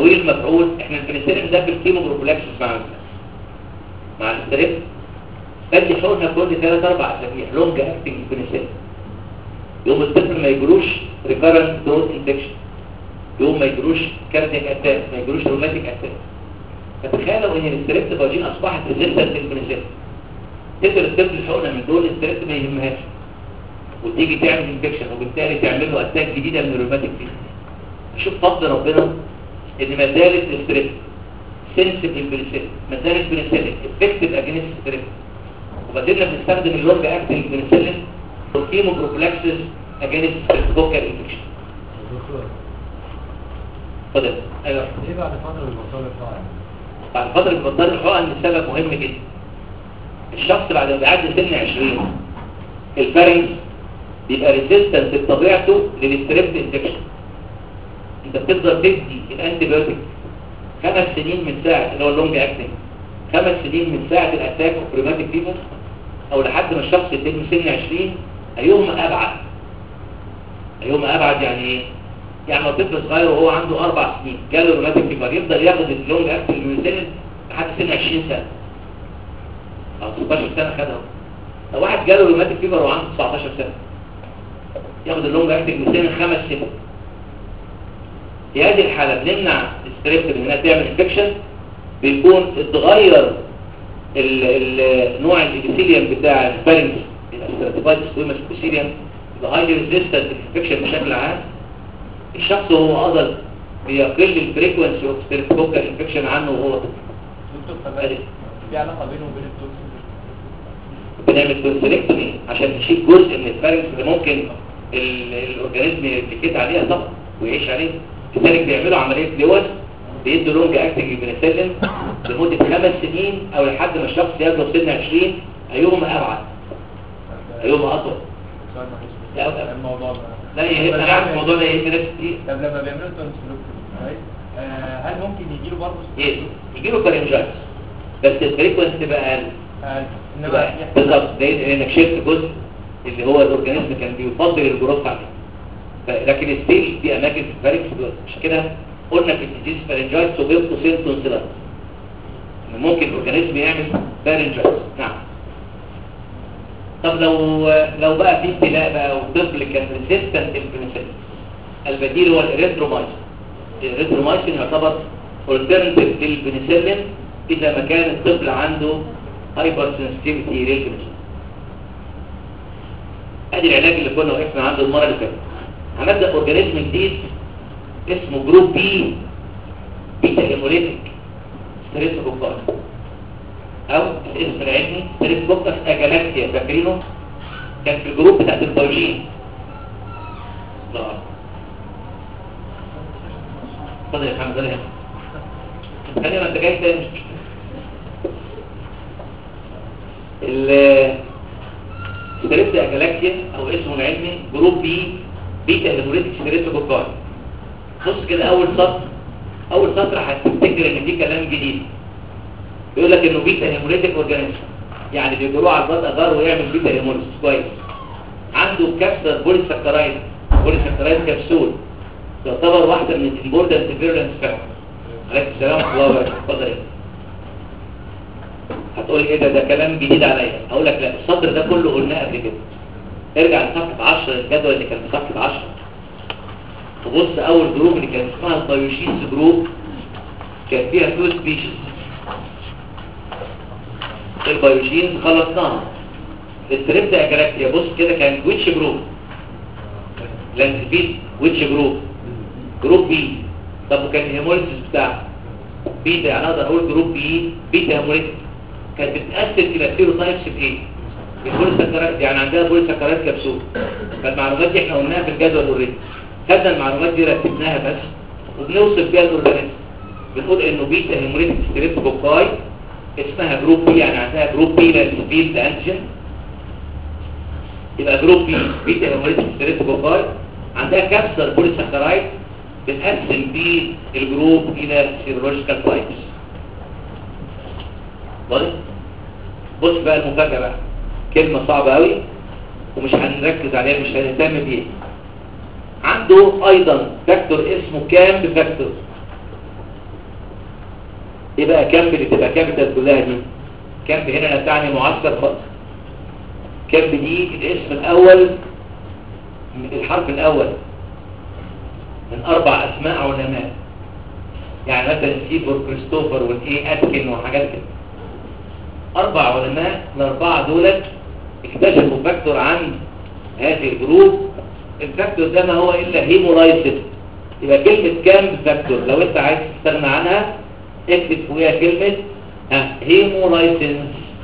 تحويل مفعول احنا البنسلين ده في الكيموبروفلاكسس مع مع الاستريب بدي حقنها كل 3 4 اسابيع لونج اكتنج بنسلين يوم الطفل ما يجروش ريكارنت دوز انفكشن يوم ما يجروش كاردياك اتاك ما يجروش روماتيك اتاك فتخيلوا ان الستريبتوفاجين اصبحت ريزيستنت للبنسلين تقدر الطفل حقنه من دول الستريبت ما يهمهاش وتيجي تعمل انفكشن وبالتالي تعمل له اتاك جديده من الروماتيك فيس شوف فضل ربنا ان ما زالت الستريبت سنسيتيف للبنسلين ما زالت بنسلين افكتيف اجينست ستريبت وبعدين بنستخدم اللونج اكتنج بنسلين والكيموبروفلاكسس اجينست ستريبتوكوكال انفكشن دكتور اتفضل ايوه ايه بعد فترة البطالة بتاعي؟ بعد فترة بطال الحقن السبب مهم جدا الشخص بعد ما بيعدي سن 20 الفارنكس بيبقى ريزيستنت بطبيعته للستريبت انفكشن انت بتقدر تدي الانتي بيوتيك خمس سنين من ساعة اللي هو اللونج اكتنج خمس سنين من ساعة الاتاك اوف بريماتيك فيفر او لحد ما الشخص يتم سن 20 ايهما ابعد ايهما ابعد يعني ايه يعني لو طفل صغير وهو عنده اربع سنين جاله روماتيك فيفر يفضل ياخد اللونج اكتنج الميوسيلين لحد سن 20 سنة او 16 سنة خدها لو واحد جاله روماتيك فيفر وعنده 19 سنة ياخد اللونج اكتنج الميوسيلين خمس سنين في هذه الحالة بنمنع الستريبت من انها تعمل انفكشن بيكون اتغير ال- ال- نوع الابيثيليوم بتاع الفارنكس الاستراتيفايد سكويمس ابيثيليوم يبقى هايلي ريزيستنت للانفكشن بشكل عام الشخص وهو أضل بيقل الفريكونسي اوف ستريبتوكال انفكشن عنه وهو طفل دكتور طب في علاقة بينه وبين التوكسين بنعمل كونسلكتومي عشان نشيل جزء من الفارنكس اللي ممكن ال- الاورجانيزم يرتكز عليها طبعا ويعيش عليها لذلك بيعملوا عمليه لوز بيدوا لونج اكتنج بنسلين لمده خمس سنين او لحد ما الشخص يبلغ سن 20 ايهما ابعد ايهما اطول سؤال لا، معلش لا. الموضوع ده لا يهم انا عارف الموضوع ده يهم ناس كتير طب لما بيعملوا تونسلوكتومي آه هل ممكن يجيله برضه ايه يجي له فارنجايتس بس الفريكونسي تبقى اقل آه انما تبقى يحصل بالظبط لان لانك شلت جزء اللي هو الاورجانيزم كان بيفضل الجروث عليه ف- لكن ستيل في اماكن في الفارنكس مش كده قلنا في الديزيز فارنجايتس وبيبقوا سيمتومز لا إن ممكن الاورجانيزم يعمل فارنجايتس نعم طب لو لو بقى في ابتلاء بقى وطفل كان ريزيستنت للبنسلين البديل هو الاريثرومايسين الاريثرومايسين يعتبر alternative للبنسلين اذا ما كان الطفل عنده هايبر سنسيتيفيتي للبنسلين ادي العلاج اللي كنا وقفنا عنده المره اللي فاتت هنبدا اورجانيزم جديد اسمه جروب بي بيتا هيموليتيك ستريبتوكوكاس او الاسم العلمي ستريبتوكوكاس اجالاكتيا فاكرينه كان في الجروب بتاعت البيوجين لا اتفضل يا محمد ولا يهمك. خلينا ما انت جاي تاني ال ستريبت اجالاكتيا او اسمه العلمي جروب بي بيتا هيموليتيك ستريبتوكوكاس بص كده اول سطر اول سطر هتفتكر ان دي كلام جديد بيقول لك انه بيتا هيموليتيك اورجانيزم يعني بيجروه على البلد اجار ويعمل بيتا هيموليز كويس عنده كبسه بوليساكرايد بوليساكرايد كبسول تعتبر واحده من الامبورتنت فيرولنس فاكتور عليكم السلام ورحمه الله وبركاته اتفضل يا هتقول ايه ده ده كلام جديد عليا اقول لك لا السطر ده كله قلناه قبل كده ارجع لصفحه 10 الجدول اللي كان في صفحه 10 تبص اول جروب اللي كان اسمها البيوشيز جروب كان فيها تو سبيشيز البيوشينز خلصناها التريبتا اجراكتيا بص كده كان ويتش جروب لانسبيد ويتش جروب جروب بي طب وكان الهيموليسيس بتاعه بيتا يعني اقدر اقول جروب بي بيتا هيموليسيس كانت بتتقسم الى سيروتايبس بايه البوليساكرايد يعني عندها بوليساكرايد كبسول فالمعلومات دي احنا قلناها في الجدول اوريدي خدنا المعلومات دي رتبناها بس وبنوصف بيها الاورجانيزم بنقول انه بيتا هيموليتيك ستريبتوكوكاي اسمها جروب بي يعني عندها جروب بي للسبيل انتيجين يبقى جروب بي بيتا هيموليتيك ستريبتوكوكاي عندها كابسر بوليساكرايد بنقسم بيه الجروب الى سيرولوجيكال تايبس واضح بص بقى المفاجاه بقى كلمه صعبه قوي ومش هنركز عليها مش هنهتم بيها عنده ايضا فاكتور اسمه كامب فاكتور ايه بقى كامب اللي تبقى كابيتال كلها دي كامب هنا لا تعني معسكر خالص كامب دي الاسم الاول من الحرف الاول من اربع اسماء علماء يعني مثلا سيفور كريستوفر والايه اتكن وحاجات كده اربع علماء الاربعه دولت اكتشفوا فاكتور عند هذه الجروب الفاكتور ده ما هو الا هيمولايسيس يبقى كلمه كامب فاكتور لو انت عايز تستغنى عنها اكتب فوقيها كلمه ها هيمولايسيس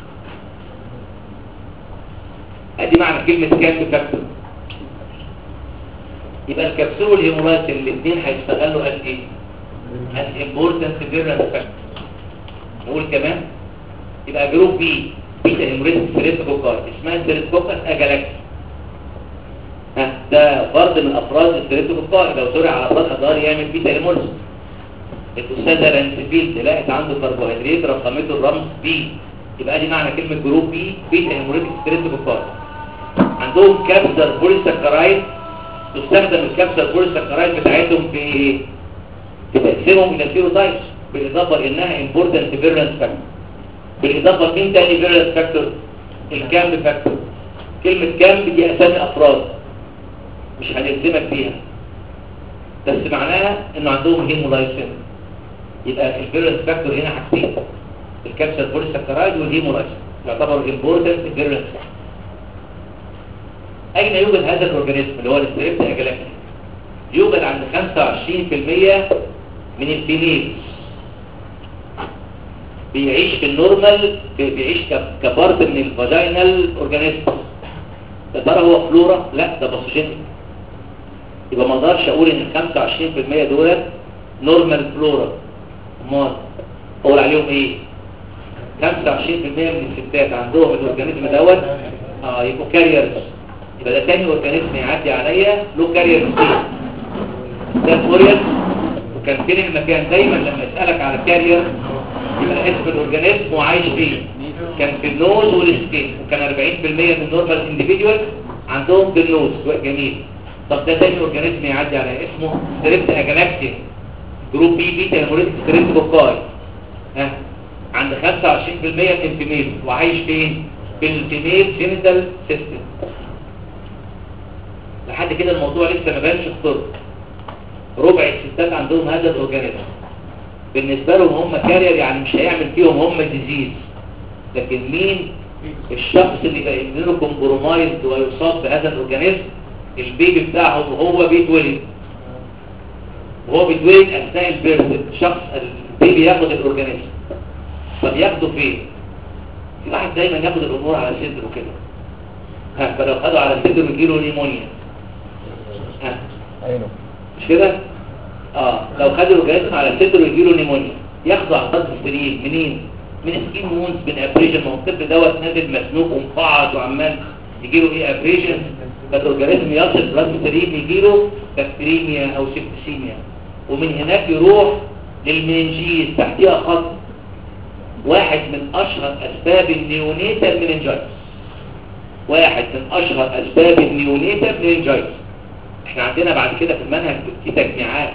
ادي معنى كلمه كامب فاكتور يبقى الكبسول والهيمولايسيس الاثنين هيشتغلوا قد ايه as important virulence factor نقول كمان يبقى جروب بي بيتا هيموريتس ستريبتوكوكاي اسمها ستريبتوكوكاس اجالاكس ها ده فرد من افراد الستريبتوكوكاي لو سرع على افراد اقدر يعمل بيتا هيموريتس الاستاذ رانسفيلد لقت عنده كربوهيدرات رقمته الرمز بي يبقى دي معنى كلمه جروب بي بيتا هيموريتس ستريبتوكوكاي عندهم كابسر بوليساكرايد تستخدم الكابسر بوليساكرايد بتاعتهم في ايه في تقسيمهم الى سيروتايبس بالاضافه لانها امبورتنت فيرنس فاكتور بالاضافه مين تاني فيرنس فاكتور الكامب فاكتور كلمه كامب دي اسامي افراد مش هنلزمك فيها بس معناها انه عندهم هيمولايسين يبقى الفيرنس فاكتور هنا حاجتين الكابسول بوليساكرايد والهيمولايسين يعتبروا امبورتنت فيرنس اين يوجد هذا الاورجانيزم اللي هو الستريبت اجلاكتي يوجد عند 25% من الفيميلز بيعيش في النورمال بي- بيعيش ك- كبارت من الفاجينال اورجانيزم يا ترى هو فلورا لا ده باثوجينيك يبقى ما اقدرش اقول ان ال 25% دول نورمال فلورا امال اقول عليهم ايه 25% من الستات عندهم الاورجانيزم دوت اه يبقوا كاريرز يبقى ده تاني اورجانيزم يعدي عليا له كارير ستيت ده فوريال وكان فين المكان دايما لما يسألك على كارير يبقى اسم الاورجانيزم وعايش فين كان في النوز والسكين وكان 40% من نورمال انديفيدوال عندهم في النوز جميل طب ده تاني اورجانيزم يعدي على اسمه ستريبت اجلاكتيا جروب بي بيتا هيموريتك ستريبت بوكاي ها عند 25% من الفيميل وعايش فين في الفيميل جينيتال سيستم لحد كده الموضوع لسه ما بانش خطر ربع الستات عندهم هذا الاورجانيزم بالنسبه لهم هم كارير يعني مش هيعمل فيهم هم ديزيز لكن مين الشخص اللي بقى يبني كومبرومايزد ويصاب بهذا الاورجانيزم البيبي بتاعه وهو بيتولد وهو بيتولد اثناء البيرث شخص البيبي ياخد الاورجانيزم طب ياخده فين في واحد دايما ياخد الامور على صدره كده ها فلو خده على صدره يجيله نيمونيا ها عينه مش كده اه لو خد الاورجانيزم على صدره يجيله نيمونيا ياخده على الضغط السرير منين من سكين وونز من ابريشن ما هو الطفل دوت نازل مسنوق ومقعد وعمال يجيله ايه ابريشن فالاورجانيزم يصل بلاد سرير يجيله بكتيريميا او سيبتسيميا ومن هناك يروح للمننجيز تحتيها خط واحد من اشهر اسباب النيونيتال مننجايتس واحد من اشهر اسباب النيونيتال مننجايتس احنا عندنا بعد كده في المنهج في تجميعات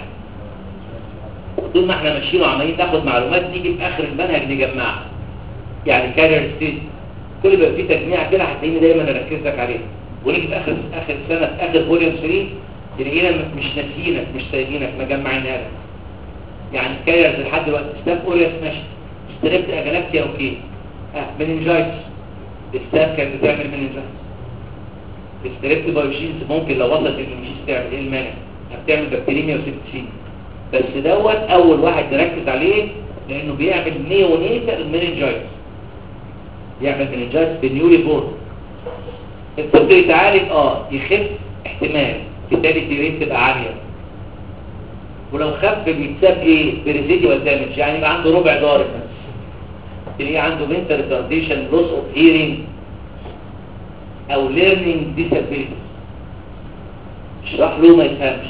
طول ما احنا ماشيين وعمالين ناخد معلومات نيجي في اخر المنهج نجمعها يعني كارير ستيج كل ما في تجميع كده هتلاقيني دايما اركز لك عليه ونيجي في اخر اخر سنه في اخر فوليوم 3 تلاقينا م- مش ناسيينك مش سايبينك مجمعينها لك يعني كاريرز لحد دلوقتي ستاف اوريوس ماشي ستريبت اجلاكتيا اوكي اه مننجايتس الستاف كانت بتعمل مننجايتس الستريبت بايوجينز ممكن لو وصلت المنجيز تعمل ايه المانع هتعمل بكتيريميا وسيبتسيميا بس دوت اول واحد نركز عليه لانه بيعمل نيونيتال مننجايتس يعمل مننجايتس بنيولي بورن الطفل يتعالج اه يخف احتمال بالتالي ريت تبقى عاليه ولو خف بيتساب ايه بريزيديوال دامج يعني يبقى عنده ربع ضارب تلاقيه عنده mental retardation loss of hearing او learning disability اشرح له ما يفهمش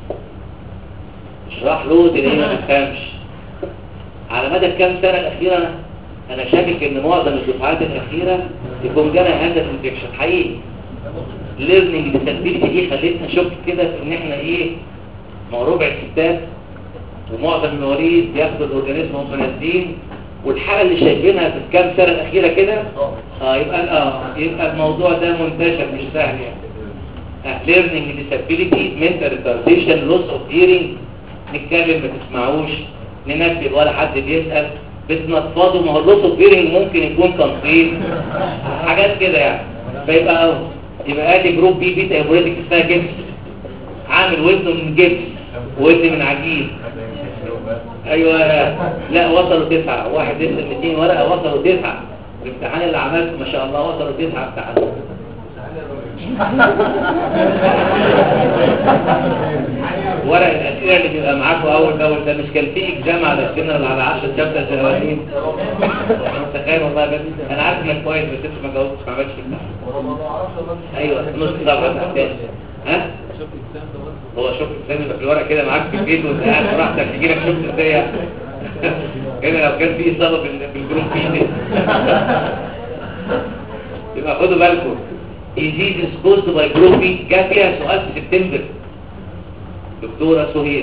اشرح له تلاقيه ما يفهمش على مدى الكام سنة الأخيرة أنا شاكك إن معظم الدفعات الأخيرة يكون جانا هذا الانفكشن حقيقي ليرنينج disability دي خلتنا نشك كده إن إحنا إيه ما هو ربع الستات ومعظم المواليد بياخدوا الاورجانيزم وهم نازلين والحاله اللي شايفينها في الكام سنه الاخيره كده اه يبقى اه يبقى الموضوع ده منتشر مش سهل يعني ليرنينج ديسابيليتي منتال ريتارديشن لوس اوف هيرنج نتكلم ما تسمعوش ننبه ولا حد بيسال بتنفضوا ما هو اللوس اوف هيرنج ممكن يكون تنفيذ حاجات كده يعني فيبقى اهو يبقى ادي جروب بي بيتا هيبوريتك اسمها جبس عامل ودنه من جبس ودن من عجين ايوه لا وصلوا تسعة واحد لسه 200 ورقة وصلوا تسعة الامتحان اللي عملته ما شاء الله وصلوا تسعة امتحان ورق الاسئله اللي بيبقى معاكم اول باول ده مش كان في اكزام على الجنرال على 10 شابتر الاولانيين تخيل والله بس انا عارف انك كويس بس انت ما جاوبتش ما عملتش الامتحان ايوه نص صفحه تاني ها هو شوف ازاي يبقى في الورق كده معاك في البيت وانت قاعد براحتك تجي لك شفت ازاي يعني. هنا لو كان في اصابه بال- بالجروب بي دي يبقى خدوا بالكم disease caused by group B جاء فيها سؤال في سبتمبر دكتورة سهير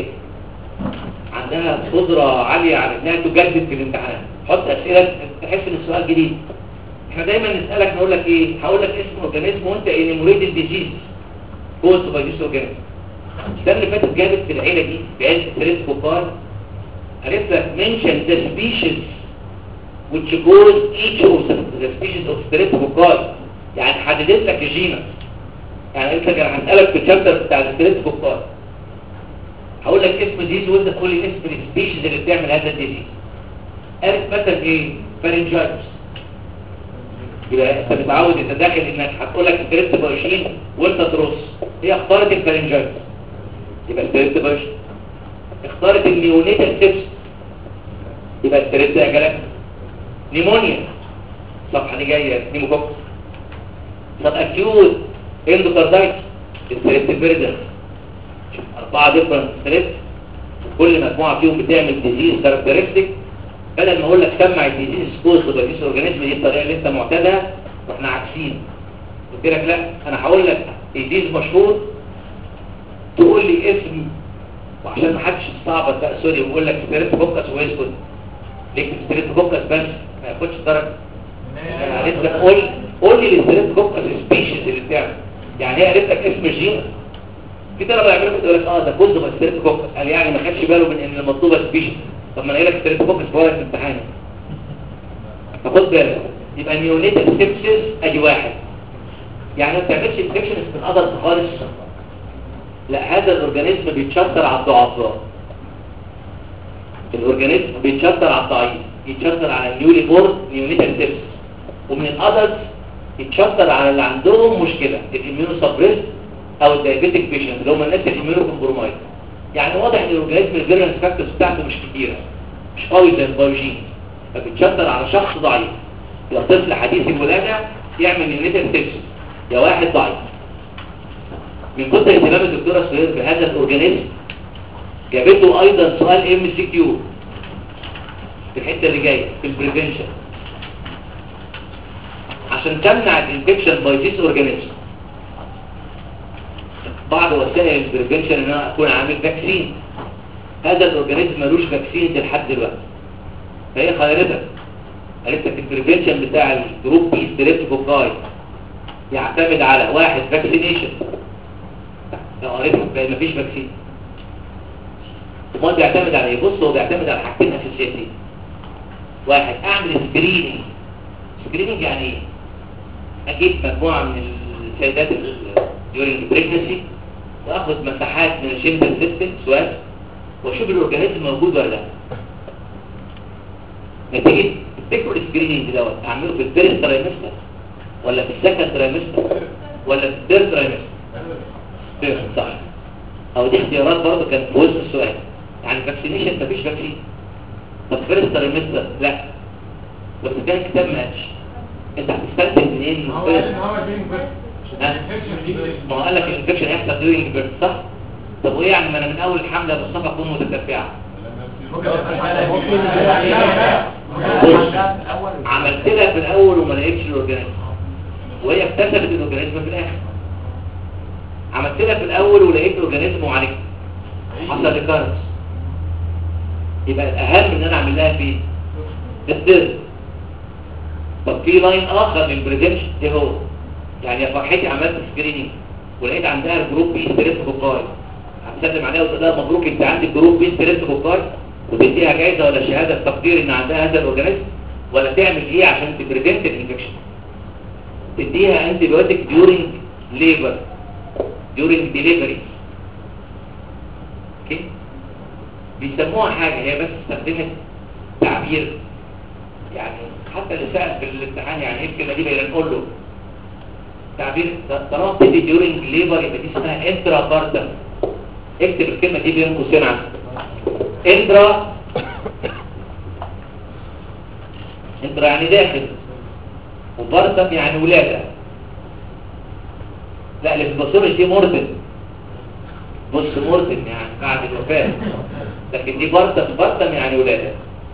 عندها قدرة عالية على انها تجدد في الامتحان حط اسئلة تحس ان السؤال جديد احنا دايما نسألك نقول لك ايه هقول لك اسم اورجانيزم وانت انيموريتد ديزيز caused by this organism السنة اللي فاتت جابت في العيلة دي بعيلة ستريس كوكار قالت لك mention the species which cause each of the species of stress كوكار يعني حددت لك الجينس يعني قلت لك انا هسألك في الشابتر بتاع الستريس كوكار هقول لك اسم ديز وانت تقول لي اسم السبيشيز اللي بتعمل هذا الديزيز قالت مثلا ايه فارنجايتس يبقى انت متعود انت داخل انك هتقول لك ستريس بايشين وانت ترص هي اختارت الفارنجايتس يبقى ستريس بايشين اختارت النيونيتال سيبس يبقى ستريس ده جالك نيمونيا الصفحه دي جايه نيموكوكس طب اكيوت اندوكاردايتس ستريس بيردن أربعة ديفرنت ستريس كل مجموعة فيهم بتعمل ديزيز كاركترستيك بدل ما أقول لك سمع الديزيز سبوز وديزيز أورجانيزم دي الطريقة اللي أنت معتادها وإحنا عكسين قلت لك لا أنا هقول لك ديزيز مشهور تقول لي اسم وعشان ما حدش يستعبط بقى سوري ويقول لك ستريس فوكس ويسكت ليك ستريس فوكس بس ما ياخدش درجة أنا قالت لك قول قول لي الستريس فوكس سبيشيز اللي بتعمل يعني هي قالت لك اسم الجين في طلبه يعملوا كده يقول لك اه ده كله بس ستريس فوكس قال يعني ما خدش باله من ان المطلوبه سبيشيز طب ما انا قايل لك ستريس فوكس في ورقه الامتحان فخد بالك يبقى نيونيتال سيبسيس ادي واحد يعني ما بتعملش انفكشن في القدر خالص لا هذا الاورجانيزم بيتشطر على الضعفاء الاورجانيزم بيتشطر على الضعيف يتشطر على النيولي بورد نيونيتال سيبسيس ومن الادلتس يتشطر على اللي عندهم مشكله الاميونو سبريس او الدايابيتيك بيشنت اللي هم الناس الاميونو كومبرومايز يعني واضح ان الاورجانيزم الفيرنس فاكتورز بتاعته مش كتيره مش قوي زي البايوجين فبتشطر على شخص ضعيف يا طفل حديث الولاده يعمل يونيتال سيبسيس يا واحد ضعيف من كتر اهتمام الدكتوره سهير بهذا الاورجانيزم جابته ايضا سؤال ام سي كيو في الحته اللي جايه في البريفنشن عشان تمنع الانفكشن باي ذيس اورجانيزم بعض وسائل البريفنشن ان انا اكون عامل فاكسين هذا الاورجانيزم ملوش فاكسين لحد دلوقتي فهي خيرتك قالت لك البريفنشن بتاع الجروب بي ستريبتوكوكاي يعتمد على واحد فاكسينيشن لو قريت بقى مفيش فاكسين امال بيعتمد على ايه بص هو بيعتمد على حاجتين اساسيتين واحد اعمل سكريننج سكريننج يعني ايه اجيب مجموعه من السيدات during pregnancy واخد مساحات من الجينيتال سيستم سؤال واشوف الاورجانيزم موجود ولا لا نتيجه تفتكروا السكريننج دوت اعمله في الفيرست ترايمستر ولا في السكند ترايمستر ولا في الثيرد ترايمستر فيرست صح او دي اختيارات برضه كانت في وسط السؤال يعني فاكسينيشن مفيش فاكسين طب فيرست ترايمستر لا بس كان الكتاب ما قالش انت هتستنتج منين من هو first- قال ان هو جين بس ما هو قال لك الانفكشن هيحصل during birth صح؟ طب وايه يعني ما انا من اول حمله بالصفه اكون متتبعه عملت لها في الاول وما لقيتش الاورجانيزم وهي اكتشفت الاورجانيزم في الاخر عملت لها في الاول ولقيت الاورجانيزم وعالجت حصل ريكارنس يبقى الاهم ان انا اعمل لها في الدرس طب في لاين اخر للبريدمشن ايه هو يعني يا فرحتي عملت سكريننج ولقيت عندها الجروب بي ستريس كوكاي هتسلم عليها وتقول لها مبروك انت عندك جروب بي ستريس كوكاي وتديها جايزه ولا شهاده تقدير ان عندها هذا الاورجانيزم ولا تعمل ايه عشان تبريفنت الانفكشن تديها انتي بايوتيك ديورنج ليبر ديورنج ديليفري اوكي بيسموها حاجه هي بس استخدمت تعبير يعني حتى اللي سأل في الامتحان يعني ايه الكلمه دي بقى نقول له تعبير طالما بتدي ديورنج ليبر يبقى دي اسمها انترا بارتم اكتب الكلمه دي بين قوسين عنها انترا انترا يعني داخل وبارتم يعني ولاده لا اللي في الباثولوجي دي مورتن بص مورتن يعني بعد الوفاه لكن دي بارتم بارتم يعني ولاده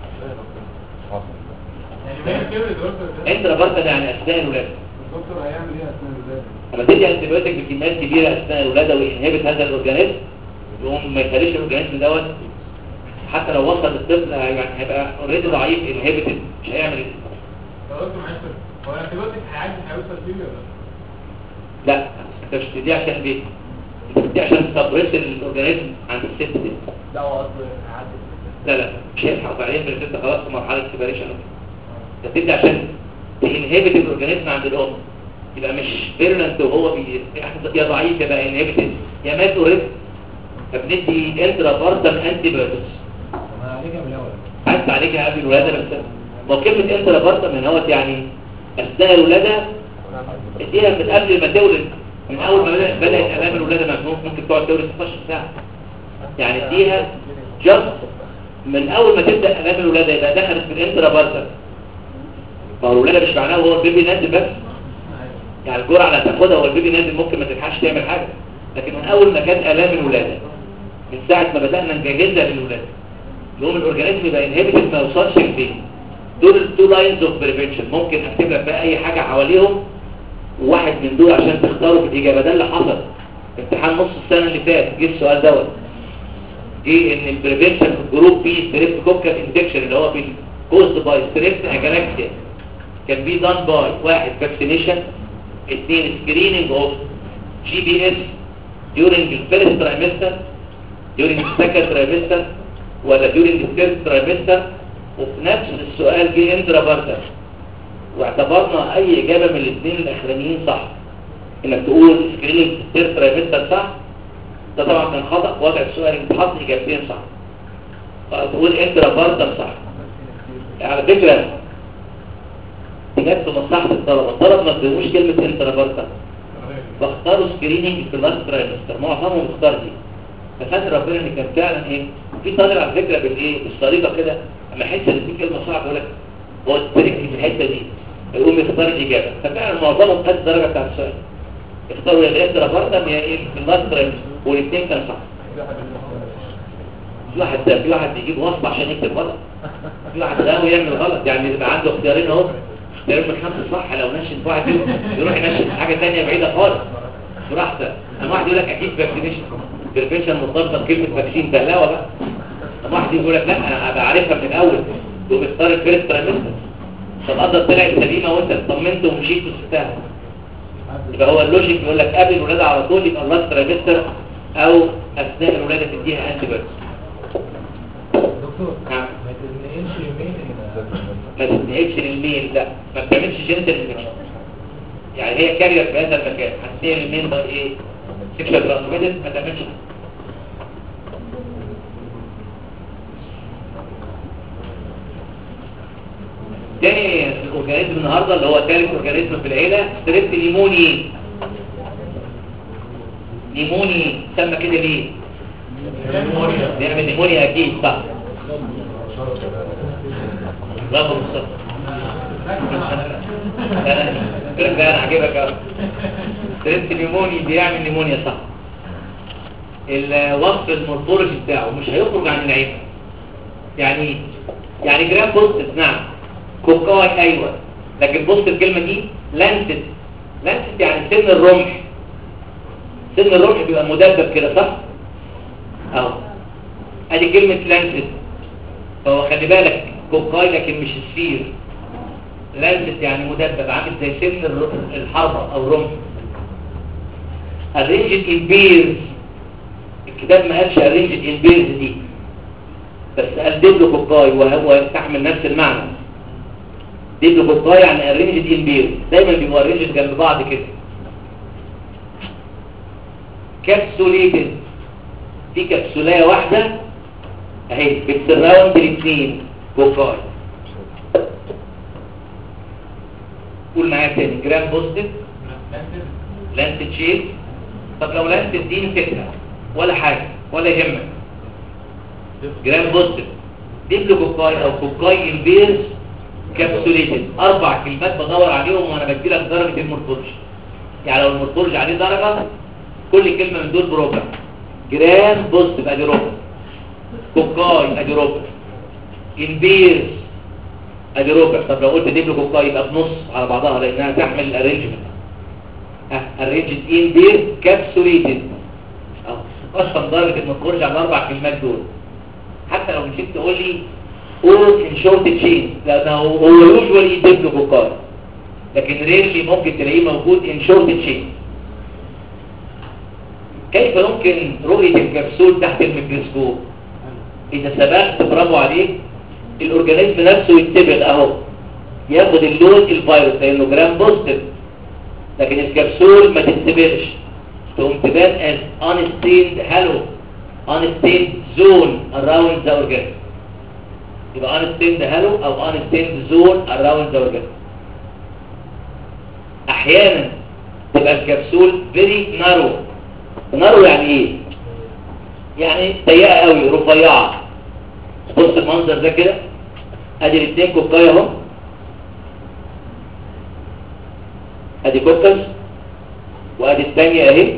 يعني ما يكتب الدكتور انترا بارتم يعني اثناء الولاده الدكتور هيعمل ايه اثناء الولاده لما تدي انتبيوتيك بكميات كبيره اثناء الولاده وينهبت هذا الاورجانيزم يقوم ما يخليش الاورجانيزم دوت حتى لو وصل للطفل يعني هيبقى اوريدي ضعيف انهبتد مش هيعمل يا دكتور معلش هو الانتيبيوتيك هيعدي هيوصل فيه ولا لا انت مش بتديه عشان بيه انت بتديه عشان تبرس الاورجانيزم عند الست دي لا هو قصده هيعدي لا لا مش هيلحق وبعدين بنبدا خلاص في مرحله سيبريشن انت بتدي عشان تنهبت الاورجانيزم عند الام يبقى مش فيرلنت وهو بي... يا ضعيف يبقى انهبتد يا مات اوريدي فبندي انترا بارتم انتي بايوتكس انا عليك من الاول عايز عليها قبل الولاده بس ما هو كلمه انترا بارتم من هوت يعني اثناء الولاده اديها من قبل ما تولد من اول ما بدأ- بدات امام الولاده مجنون ممكن تقعد تولد 16 ساعه يعني اديها جاست من اول ما تبدا امام الولاده يبقى دخلت في الانترا بارتم ما هو الولاده مش معناها هو البيبي نازل بس يعني الجرعه اللي هتاخدها هو البيبي نازل ممكن ما تلحقش تعمل حاجه لكن من اول ما كانت الام الولاده من ساعه ما بدانا نجهزها للولاده يقوم الاورجانيزم يبقى انهبيتد ما يوصلش لفين دول التو لاينز اوف بريفنشن ممكن اكتب لك بقى اي حاجه حواليهم وواحد من دول عشان تختاروا في الاجابه ده اللي حصل في امتحان نص السنه اللي فاتت جه السؤال دوت جه ان البريفنشن في الجروب بي ستريبتوكوكال انفكشن اللي هو في كوست باي ستريبت اجالاكسيا كان بي دان باي واحد فاكسينيشن اثنين سكريننج اوف جي بي اس during the first trimester during the second trimester ولا during the third trimester وفي نفس السؤال جه انترا واعتبرنا اي اجابه من الاثنين الاخرانيين صح انك تقول سكريننج في الثيرد ترايمستر صح ده طبعا كان خطا في وضع السؤال انت حاطط اجابتين صح فتقول انترا صح على فكره دي جت في مصلحه الطلبه الطلبه ما بيقولوش كلمه انترا فاختاروا سكريننج في اللاست ترايمستر معظمهم اختار دي ففاكر ربنا ان كان فعلا ايه في طالب على فكره بالايه بالطريقه كده اما يحس ان في كلمه صعبه يقول لك هو التريك في الحته دي يقوم يختار الاجابه ففعلا معظمهم خد الدرجه بتاعت السؤال اختاروا يا الانترا بارتم يا ايه في اللاست ترايمستر والاثنين كانوا صح في واحد في واحد بيجيب وصفه عشان يكتب غلط في واحد غاوي يعمل غلط يعني يبقى عنده اختيارين اهو اختيارين من خمسه صح لو نشن في واحد فيهم يروح ينشن في حاجه ثانيه بعيده خالص براحتك اما واحد يقول لك اكيد فاكسينيشن فاكسينيشن مرتبطه بكلمه فاكسين بهلاوه بقى اما واحد يقول لك لا انا ابقى عارفها من الاول تقوم اختار الفيرست ترايمستر فالقدر طلعت سليمه وانت اطمنت ومشيت وسبتها يبقى هو اللوجيك يقول لك قبل الولاده على طول يبقى اللاست ترايمستر او اثناء الولاده تديها انتي بايوتكس دكتور نعم. ما تنقلش يمين ما تنهكش للميل لا ما بتعملش جينيتال انفكشن يعني هي كارير في هذا المكان هتنقل الميل ده ايه سيكشوال ترانسميتد ما تعملش تاني الاورجانيزم النهارده اللي هو ثالث اورجانيزم في العيله ستريبت نيموني نيموني سمى كده ليه؟ بيعمل نيمونيا اكيد صح برافو مصطفى انا فكرك ده انا عاجبك قوي ستريبت نيموني بيعمل نيمونيا صح الوصف المورفولوجي بتاعه مش هيخرج عن العين يعني إيه؟ يعني جرام بوزيتيف نعم كوكاي ايوه لكن بص الكلمه دي لانست لانست يعني سن الرمح سن الرمح بيبقى مدبب كده صح اهو ادي كلمه لانست فهو خلي بالك كوكاي لكن مش سفير لانست يعني مدبب عامل زي سن الر- الحربة او رمح الرينجد البيرز الكتاب ما قالش الرينجد البيرز دي بس قال ديبلوكوكاي وهو يستحمل نفس المعنى ديبلوكوكاي يعني الرينجد البيرز دايما بيبقوا الرينجد جنب بعض كده كابسوليتد دي كبسولية واحدة اهي بتسراوند الاثنين كوكاي قول معايا تاني جرام بوزيتيف لانت شيل طب لو لانت دي فكرة ولا حاجة ولا يهمك جرام بوزيتيف ديبلو كوكاي او كوكاي البيرز كابسوليتد اربع كلمات بدور عليهم وانا بدي لك درجة المورفولوجي يعني لو المورفولوجي عليه درجة كل كلمة من دول بربع جرام بوزيتيف ادي ربع كوكاي ادي ربع البيرز ادي ربع طب لو قلت ديبلو كوكاي يبقى بنص على بعضها لانها تحمل الارينجمنت الرينجد ان بير كابسوليتد اصلا درجه ما تخرج على الاربع كلمات دول حتى لو نسيت تقول لي all in short chain لانه هو يوجوالي ديبلو كوكاي لكن ريرلي ممكن تلاقيه موجود in short chain كيف يمكن رؤية الكبسول تحت الميكروسكوب إذا سبقت برافو عليك الأورجانيزم نفسه يتبغ أهو ياخد اللون الفيروس لأنه جرام بوزيتيف لكن الكبسول ما تتبغش تقوم تبان as unstained halo unstained zone around the organism يبقى unstained halo أو unstained zone around the organism أحيانا تبقى الكبسول very narrow نارو يعني ايه يعني ضيقه قوي رفيعه بص المنظر ده كده ادي الاثنين كوكايه اهو ادي كوكس وادي الثانيه اهي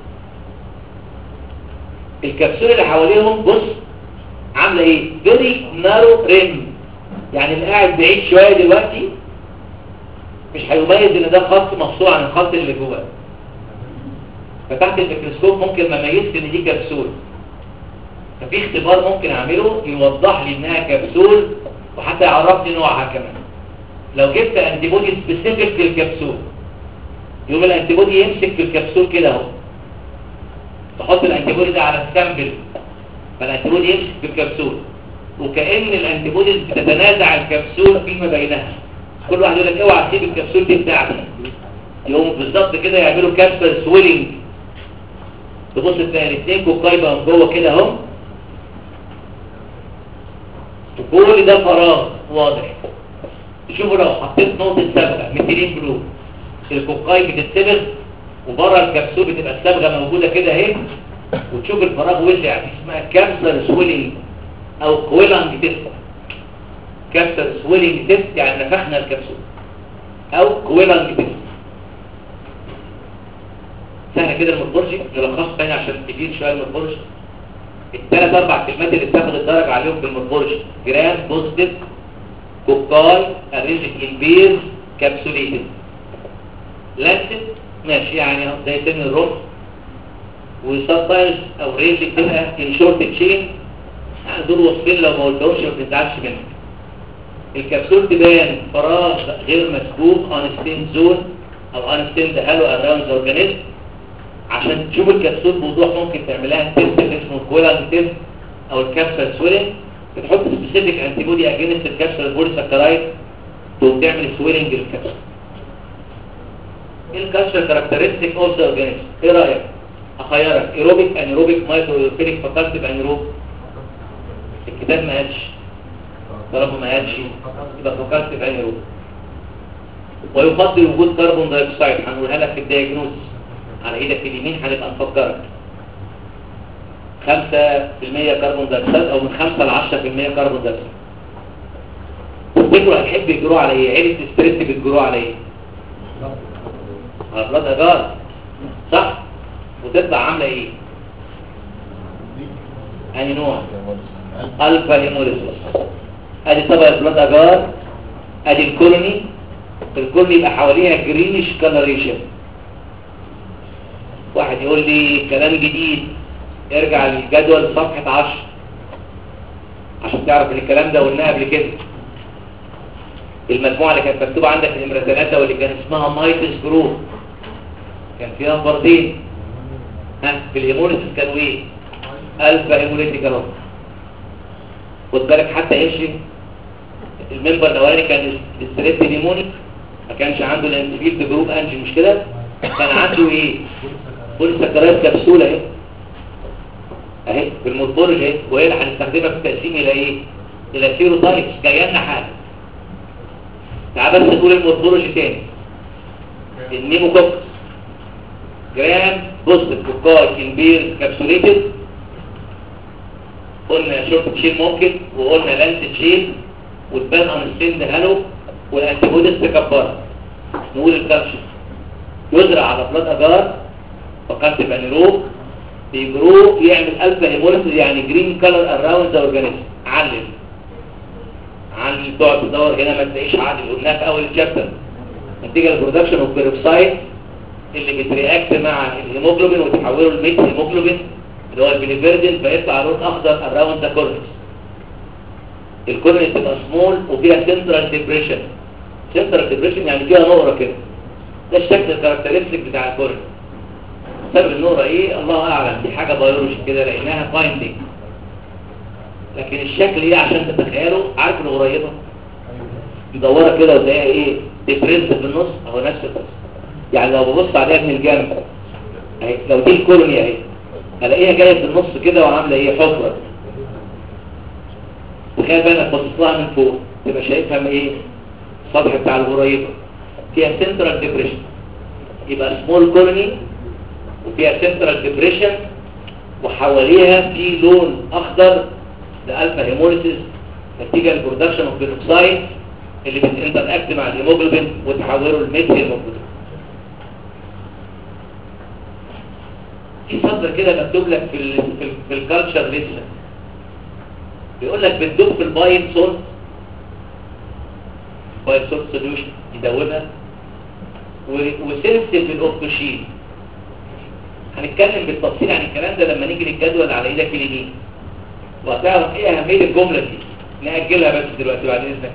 الكبسوله اللي حواليهم بص عامله ايه فيري نارو ريم يعني اللي قاعد بعيد شويه دلوقتي مش هيميز ان ده خط مفصول عن الخط اللي جواه فتحت الميكروسكوب ممكن ما ميزت ان دي كبسول ففي اختبار ممكن اعمله يوضح لي انها كبسول وحتى يعرفني نوعها كمان لو جبت انتي بودي سبيسيفيك للكبسول يوم الانتي بودي يمسك في الكبسول كده اهو تحط الانتي بودي ده على السامبل فالانتي بودي يمسك في الكبسول وكأن الانتي بوديز بتتنازع الكبسول فيما بينها كل واحد يقول لك اوعى تسيب الكبسول دي بتاعتي يقوموا بالظبط كده يعملوا كابسل سويلنج تبص تلاقي الاثنين كوكاي بقى جوه كده اهو وكل ده فراغ واضح شوفوا لو حطيت نقطة صبغة ميثيلين بلو الكوكاي بتتسبغ وبره الكبسول بتبقى الصبغة موجودة كده اهي وتشوف الفراغ وسع دي اسمها كابسل سويلنج او كويلانج تيست كابسل سويلنج تيست يعني نفخنا الكبسول او كويلانج تيست سهل كده المورفولوجي نلخصه تاني عشان تجيب شويه المورفولوجي الثلاث اربع كلمات اللي بتاخد الدرجه عليهم في المورفولوجي جرام بوزيتيف كوكاي اريجيك امبير كابسوليتد لانسد ماشي يعني زي سن الرمح وسبتايز او ريلي بتبقى ان شورت تشين يعني دول وصفين لو ما قلتهمش ما بتزعلش منك الكبسول تبان فراغ غير مسبوق انستين زون او انستين هالو اراوند ذا اورجانيزم عشان تشوف الكبسول بوضوح ممكن تعملها تيست اسمه كويلانج تيست او الكبسول سويلنج بتحط سبيسيفيك انتي بودي اجينست الكبسول بولي ساكرايد تقوم تعمل سويلنج للكبسول ايه الكالتشر كاركترستيك اوف ذا اورجانيزم ايه رايك اخيرك ايروبيك انيروبيك مايكروفيليك فكرت بانيروب الكتاب ما قالش طالما ما قالش يبقى فكرت بانيروب ويفضل وجود كربون دايوكسيد هنقولها لك في الدياجنوز على ايدك اليمين هنبقى نفكرك 5% كربون دايوكسيد او من 5 ل 10% كربون دايوكسيد تفتكروا هتحب يجروا على ايه عيله ستريس بتجروا على ايه على بلاد اجار صح وتطلع عامله ايه اني نوع الفا هيموليسيس ادي طبقه البلاد اجار ادي الكولوني الكولوني يبقى حواليها جرينش كلريشن واحد يقول لي كلام جديد ارجع للجدول صفحة 10 عشان تعرف ان الكلام ده قلناه قبل كده المجموعة اللي كانت مكتوبة عندك في نمرة ثلاثة واللي كان اسمها مايتس جروب كان فيها فردين ها في الهيموليسيس كانوا ايه؟ الفا هيموليتيك اهو خد بالك حتى يمشي الممبر الاولاني كان الستريب نيمونيك ما كانش عنده الانتيفيل جروب انجي مش كده كان عنده ايه بوليساكرايد كبسوله اهي اهي في المورفولوجي اهي وهي اللي هنستخدمها في التقسيم الى ايه الى سيروتايبس جايه لنا حاجه تعال بس نقول المورفولوجي تاني النيموكوكس جرام بوزيتيف كوكاي امبير كابسوليتد قلنا شورت تشيل ممكن وقلنا لانت تشيل والبان انستند هالو والانتيبوديز تكبرها نقول الكالشيوم يزرع على بلاد اجار فقط بانيروب بيجرو يعمل الفا هيموليسيس يعني جرين كلر اراوند ذا اورجانيزم علم علم تقعد تدور هنا ما تلاقيش عادي قلناها في اول الشابتر نتيجه البرودكشن اوف بيروكسايد اللي بترياكت مع الهيموجلوبين وتحوله لميت هيموجلوبين اللي هو البليفيردين فيطلع لون اخضر اراوند ذا كورنكس الكورنكس تبقى سمول وفيها سنترال ديبريشن سنترال ديبريشن يعني فيها نقره كده ده الشكل الكاركترستيك بتاع الكورنكس سبب النقره ايه الله اعلم دي حاجه بيولوجي كده لقيناها فايندنج لكن الشكل ايه عشان تتخيله عارف القريبه مدوره كده وتلاقيها ايه ديبريس في النص اهو نفس القصه يعني لو ببص عليها من الجنب اهي لو دي الكولوني اهي الاقيها جايه في النص كده وعامله ايه حفره تخيل بقى انك باصص لها من فوق تبقى شايفها من ايه السطح بتاع الغريبه فيها سنترال ديبريشن يبقى سمول كولوني وفيها سنترال ديبريشن وحواليها في لون اخضر لالفا هيموليسيس نتيجه للبرودكشن اوف بيروكسايد اللي بتنتراكت مع الهيموجلوبين وتحوله لميث هيموجلوبين في سطر كده مكتوب لك في ال في, ال في الكالتشر لسه بيقول لك بتدوب في البايل سولت بايل سولت سوليوشن يدوبها وسنسيف للاوكتوشين هنتكلم بالتفصيل عن الكلام ده لما نيجي للجدول على ايدك اليمين وهتعرف ايه اهميه الجمله دي ناجلها بس دلوقتي بعد اذنك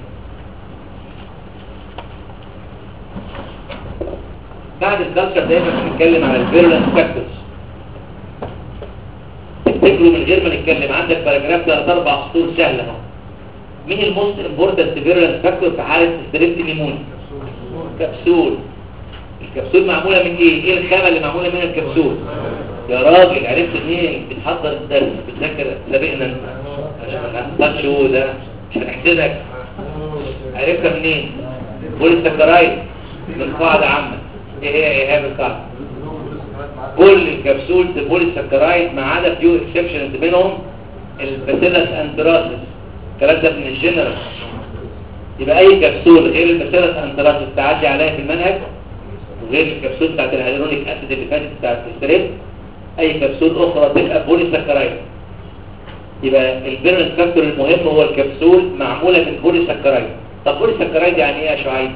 بعد الكالتشر دايما بنتكلم على الفيرولنس فاكتورز تفتكروا من غير ما نتكلم عندك باراجراف ثلاث اربع سطور سهله اهو مين الموست امبورتنت فيرولنس فاكتور في حاله ستريبت نيمونيا كبسول الكبسول معموله من ايه ايه الخامه اللي معموله منها الكبسول يا راجل عرفت منين بتحضر الدرس بتذاكر سابقنا عشان ما نحصلش هو ده مش هنحسدك عرفتها منين بوليساكرايد من قاعده عامه ايه هي ايهاب القاعده كل الكبسول بوليساكرايد ما عدا فيو اكسبشنز منهم الباسيلس انتراسس الكلام ده من الجنرال يبقى اي كبسول غير الباسيلس انتراسس تعدي عليها في المنهج وغير الكبسول بتاعت الهيدرونيك اسيد اللي فاتت بتاعت الستريب اي كبسول اخرى تبقى بوليساكرايد يبقى البيرنس فاكتور المهم هو الكبسول معموله من بوليساكرايد طب بوليساكرايد يعني ايه يا شعيب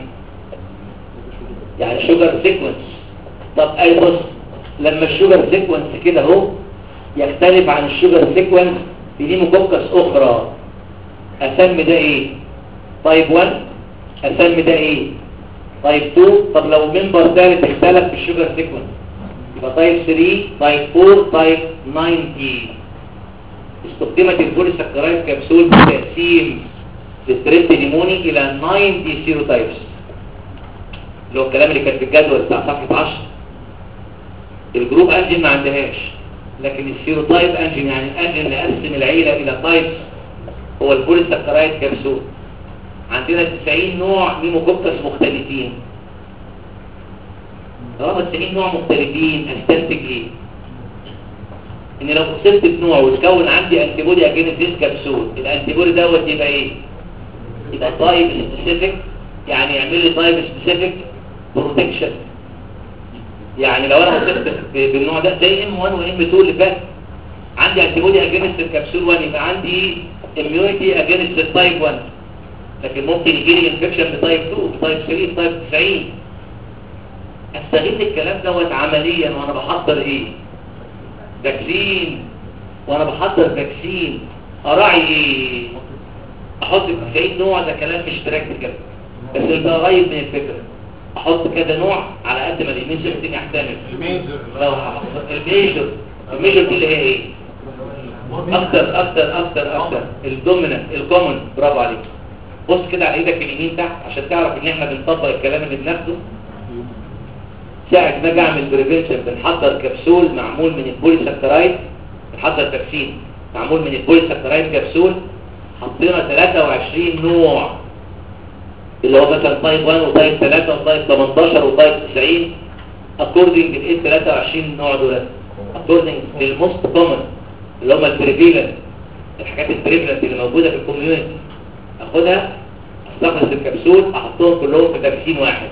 يعني شوجر سيكونس طب اي بص لما الشوجر سيكونس كده اهو يختلف عن الشوجر سيكونس في نيموكوكس اخرى اسمي ده ايه تايب 1 اسمي ده ايه تايب 2 طب لو منبر ثالث اختلف في الشوجر سيكونس يبقى تايب 3 تايب 4 تايب 90 استخدمت البوليساكرايد كبسول بتقسيم الستريبت نيموني الى 90 سيروتايبس اللي هو الكلام اللي كان في الجدول بتاع صفحه 10 الجروب انجن ما عندهاش لكن السيروتايب انجن يعني الانجن اللي قسم العيله الى تايبس هو البوليساكرايد كبسول عندنا 90 نوع نيموكوكس مختلفين طالما 90 نوع مختلفين استنتج ايه ان لو وصلت بنوع وتكون عندي انتيبودي اجينست ذيس كبسول الانتيبودي دوت يبقى ايه يبقى تايب سبيسيفيك يعني يعمل لي تايب سبيسيفيك بروتكشن يعني لو انا وصلت بالنوع ده زي ام 1 وام 2 اللي فات عندي انتيبودي اجينست الكبسول 1 يبقى عندي اميونيتي اجينست التايب 1 لكن ممكن يجي لي انفكشن بتايب 2 بتايب 3 بتايب 90 استغل الكلام دوت عمليا وانا بحضر ايه فاكسين وانا بحضر فاكسين اراعي ايه احط 90 نوع ده كلام مش براكتيكال بس يبقى قريب من الفكره احط كذا نوع على قد ما الاميون سيستم يحتمل الميجر لو هحط- الميجر الميجر دي اللي هي ايه اكتر اكتر اكتر اكتر الدومينانت الكومن برافو عليك بص كده على ايدك اليمين تحت عشان تعرف ان احنا بنطبق الكلام اللي بناخده ساعة ما اجي اعمل بريفنشن بنحضر كبسول معمول من البوليساكرايد بنحضر تكسين معمول من البوليساكرايد كبسول حطينا 23 نوع اللي هو مثلا تايب 1 وتايب 3 وتايب 18 وتايب 90 اكوردنج للايه 23 نوع دول اكوردنج للموست كومن اللي هم البريفيلنت الحاجات البريفيلنت اللي موجوده في الكوميونتي اخدها استخلص الكبسول احطهم كلهم في تكسين واحد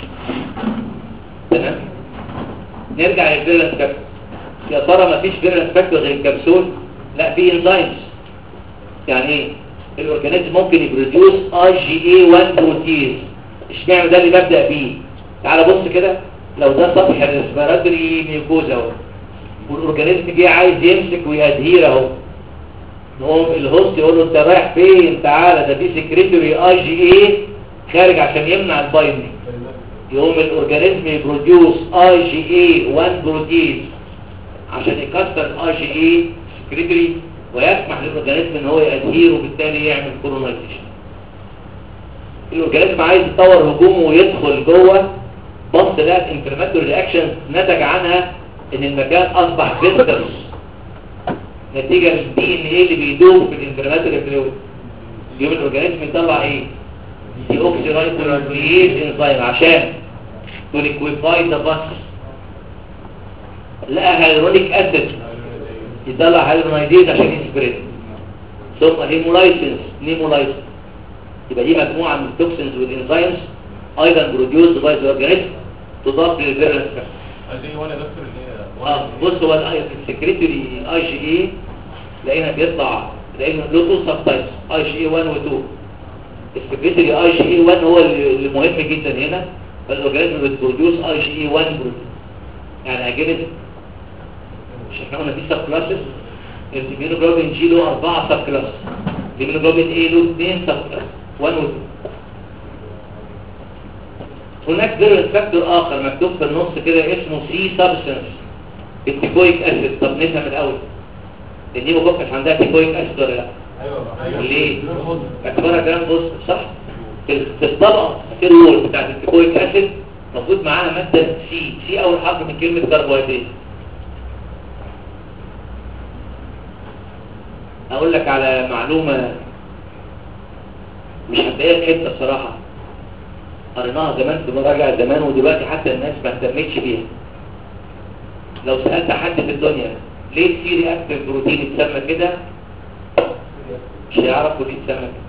تمام نرجع للفيرنس فاكتور يا ترى مفيش فيرنس فاكتور غير الكبسول لا في انزيمز يعني ايه الاورجانيزم ممكن يبروديوس اي جي اي 1 بروتيز اشمعنى ده اللي ببدا بيه تعال بص كده لو ده سطح الريسبيراتوري ميوكوزا اهو والاورجانيزم جه عايز يمسك ويدهير اهو نقوم الهوست يقول له انت رايح فين تعالى ده في سكريتوري اي جي اي خارج عشان يمنع البايندنج يقوم الاورجانيزم يبروديوس اي جي اي 1 بروتيز عشان يكسر الاي جي اي سكريتوري ويسمح للاورجانيزم ان هو يأدهير وبالتالي يعمل كولونايزيشن الاورجانيزم عايز يطور هجومه ويدخل جوه بص لقى انفلاماتوري رياكشن نتج عنها ان المكان اصبح فيسترس نتيجه للدي ان ايه اللي بيدوب في الانفلاماتوري فلويد يوم الاورجانيزم يطلع ايه دي اوكسيرايبونيكليز انزيم عشان توليكويفاي ذا باس لقى هيدرونيك اسيد يطلع هيدرونيديز عشان يسبريد ثم هيمولايسنس نيمولايسنس يبقى دي مجموعه من التوكسينز والانزيمز ايضا بروديوس باي ذا اورجانيزم تضاف للفيرنس زي وانا دكتور اللي هي اه بص هو السكريتوري اي جي اي لقينا بيطلع لقينا له تو سب تايبس اي جي اي 1 و 2 السكريتوري اي جي اي 1 هو اللي اللي مهم جدا هنا فالاورجانيزم بتبروديوس اي جي اي 1 بروتين يعني اجنس مش احنا قلنا في سب كلاسز الهيموجلوبين جي له اربعه سب كلاس الهيموجلوبين اي له اثنين سب كلاس 1 و 2 هناك فيرنس فاكتور اخر مكتوب في النص كده اسمه سي سبستنس التيكويك اسيد طب نفهم الاول النيموكوكس عندها تيكويك اسيد ولا لا ايوه ليه اعتبرها كلام بص صح في في الطبقه في الوول بتاعت التيكويك اسيد موجود معاها ماده سي سي اول حرف من كلمه كربوهيدرات اقول لك على معلومه مش هتلاقيها في حته بصراحه قريناها زمان في مراجع زمان ودلوقتي حتى الناس ما اهتمتش بيها لو سألت حد في الدنيا ليه السي رياكتيف بروتين اتسمى كده مش هيعرفوا ليه اتسمى كده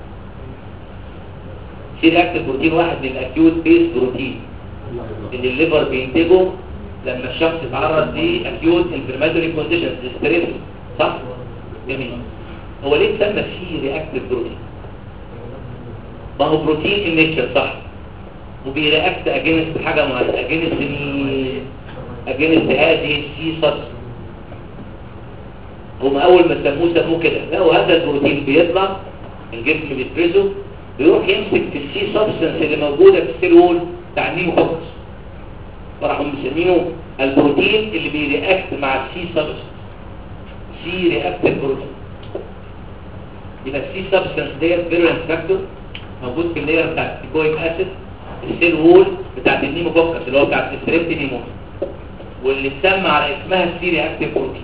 سي رياكتيف بروتين واحد من الاكيوت بيس بروتين اللي الليفر بينتجه لما الشخص يتعرض لاكيوت انفلاماتوري كونديشنز ستريس صح جميل هو ليه اتسمى سي رياكتيف بروتين ما هو بروتين ان نيتشر صح وبيرياكت اجينست حاجه معينه اجينست مين اجينست هذه السي سبس هم اول ما سموه سموه كده لا وهذا البروتين بيطلع الجسم بيفرزه بيروح يمسك في السي سبستنس اللي موجوده في السيل وول بتاع النيموكوكس فراحوا مسمينه البروتين اللي بيرياكت مع السي سبستنس سي رياكتيف بروتين يبقى السي سبستنس ديت فيرولنت فاكتور موجود في اللاير بتاع التيكويك اسيد السيل وول بتاعت النيموكوكس اللي هو بتاعت الستريبت نيمون واللي اتسمى على اسمها السي رياكتيف بروتين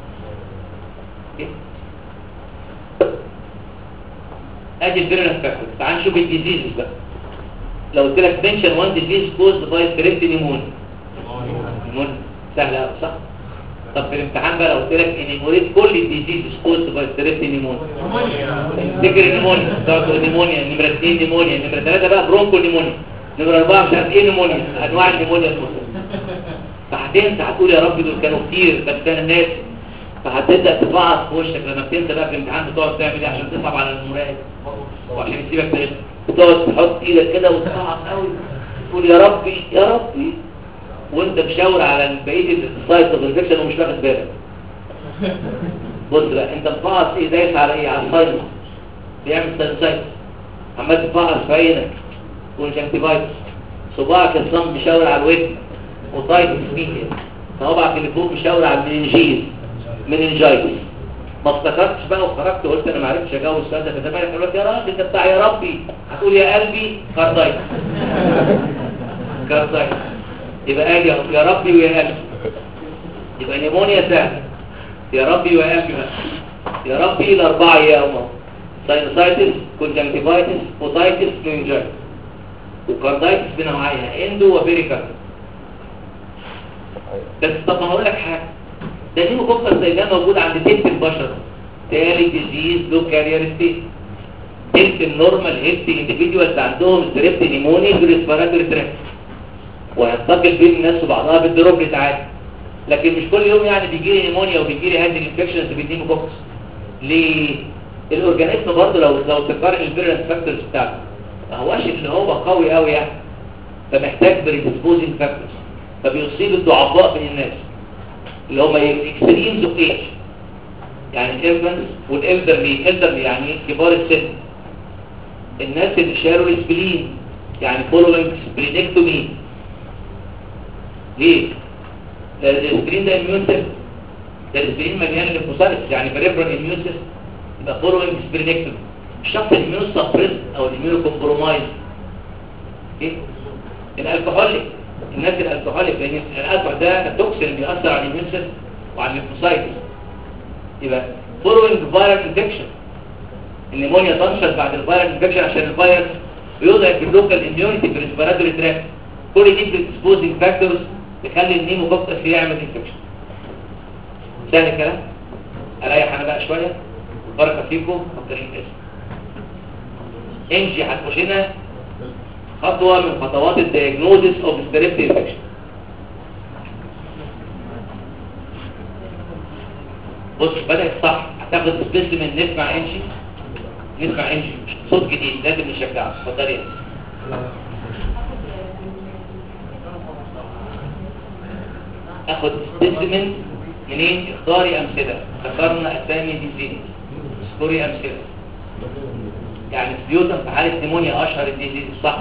ادي الفيرولنت فاكتور تعال نشوف الديزيزز بقى لو قلت لك منشن وان ديزيز كوزد باي ستريبت نيمون نيمون سهله قوي صح طب في الامتحان بقى لو قلت لك ان نيموريت كل الديزيزز كوزد باي ستريبت نيمون تفتكر النيمونيا تقعد تقول نيمونيا نمرة 2 نيمونيا نمرة 3 بقى برونكو نيمونيا نمرة 4 مش عارف ايه نيمونيا انواع النيمونيا المختلفة فهتنسى هتقول يا رب دول كانوا كتير بس انا ناسي فهتبدا تفعص في وشك لما بتنسى بقى في الامتحان بتقعد تعمل ايه عشان تصعب على المراقب وعشان يسيبك تغش بتقعد تحط ايدك كده وتفعص قوي تقول يا ربي يا ربي وانت مشاور على بقيه السايت اوف ريفلكشن ومش واخد بالك بص بقى انت مفعص ايه دايس على ايه على الساينس بيعمل ساينسايتس عمال تفحص في عينك كونجكتيفايتس صباعك الصم بيشاور على الودن وطايتس ميديا صوابعك اللي فوق بيشاور على المننجيز مننجايتس ما افتكرتش بقى وخرجت وقلت انا ما عرفتش اجاوب السؤال ده فزمانك قال لك يا راجل انت بتاع يا ربي هتقول يا قلبي كاردايتس كاردايتس يبقى قال يا- يا ربي ويا قلبي يبقى نيمونيا سهل يا ربي ويا قلبي بقى يا ربي الاربعه يا امه ساينوسايتس كونجكتيفايتس اوتايتس مننجايتس وكاردايتس بنوعيها اندو وبيريكاردايتس بس طب ما هقول لك حاجه ده نيموكوكس زي ده موجود عند تلت البشر تالي ديزيز لو كارير ستيت تلت النورمال هيلثي انديفيدوالز عندهم ستريبت نيموني بريسبيراتوري تراكت وهينتقل بين الناس وبعضها بالدروبلت عادي لكن مش كل يوم يعني بيجي لي نيمونيا وبيجي لي هاند انفكشنز بالنيموكوكس ليه الاورجانيزم برضه لو لو تقارن الفيرنس فاكتورز بتاعته ما هواش اللي هو قوي قوي يعني فمحتاج بريدسبوزنج فاكتورز فبيصيب الضعفاء من الناس اللي هم اكستريمز اوف ايج يعني الانفنتس والالدرلي الالدرلي يعني كبار السن الناس اللي شالوا السبلين يعني فولوينج سبلينكتومي ليه؟ لأن السبلين ده اميون سيستم ده السبلين مليان ليمفوسايتس يعني بريفرال اميون سيستم يبقى فولوينج سبلينكتومي الشخص الاميون سبريس او الاميون كومبرومايز ايه؟ الالكحوليك الناس الالكحوليك لان الالكحول ده توكسين بيأثر على الاميون سيستم وعلى الليمفوسايتس يبقى فولوينج فايرال انفكشن النيمونيا تنشط بعد الفايرال انفكشن عشان الفيروس بيضعف اللوكال اميونيتي في الريسبيراتوري تراكت كل دي بريدسبوزنج فاكتورز تخلي النيموكوكس يعمل انفكشن سهل الكلام اريح انا بقى شويه بركه فيكم مبدئيا اسم انجي هتخش لنا خطوه من خطوات الدياجنوزيس اوف ستريبت انفكشن بص بدأت صح هتاخد سبيسيمن نسمع انجي نسمع انجي صوت جديد لازم نشجعه اتفضلي يا اخد سبيسيمن منين اختاري امثله ذكرنا اسامي دي زين اذكري امثله يعني سبيوتم في حاله نيمونيا اشهر الديزيز صح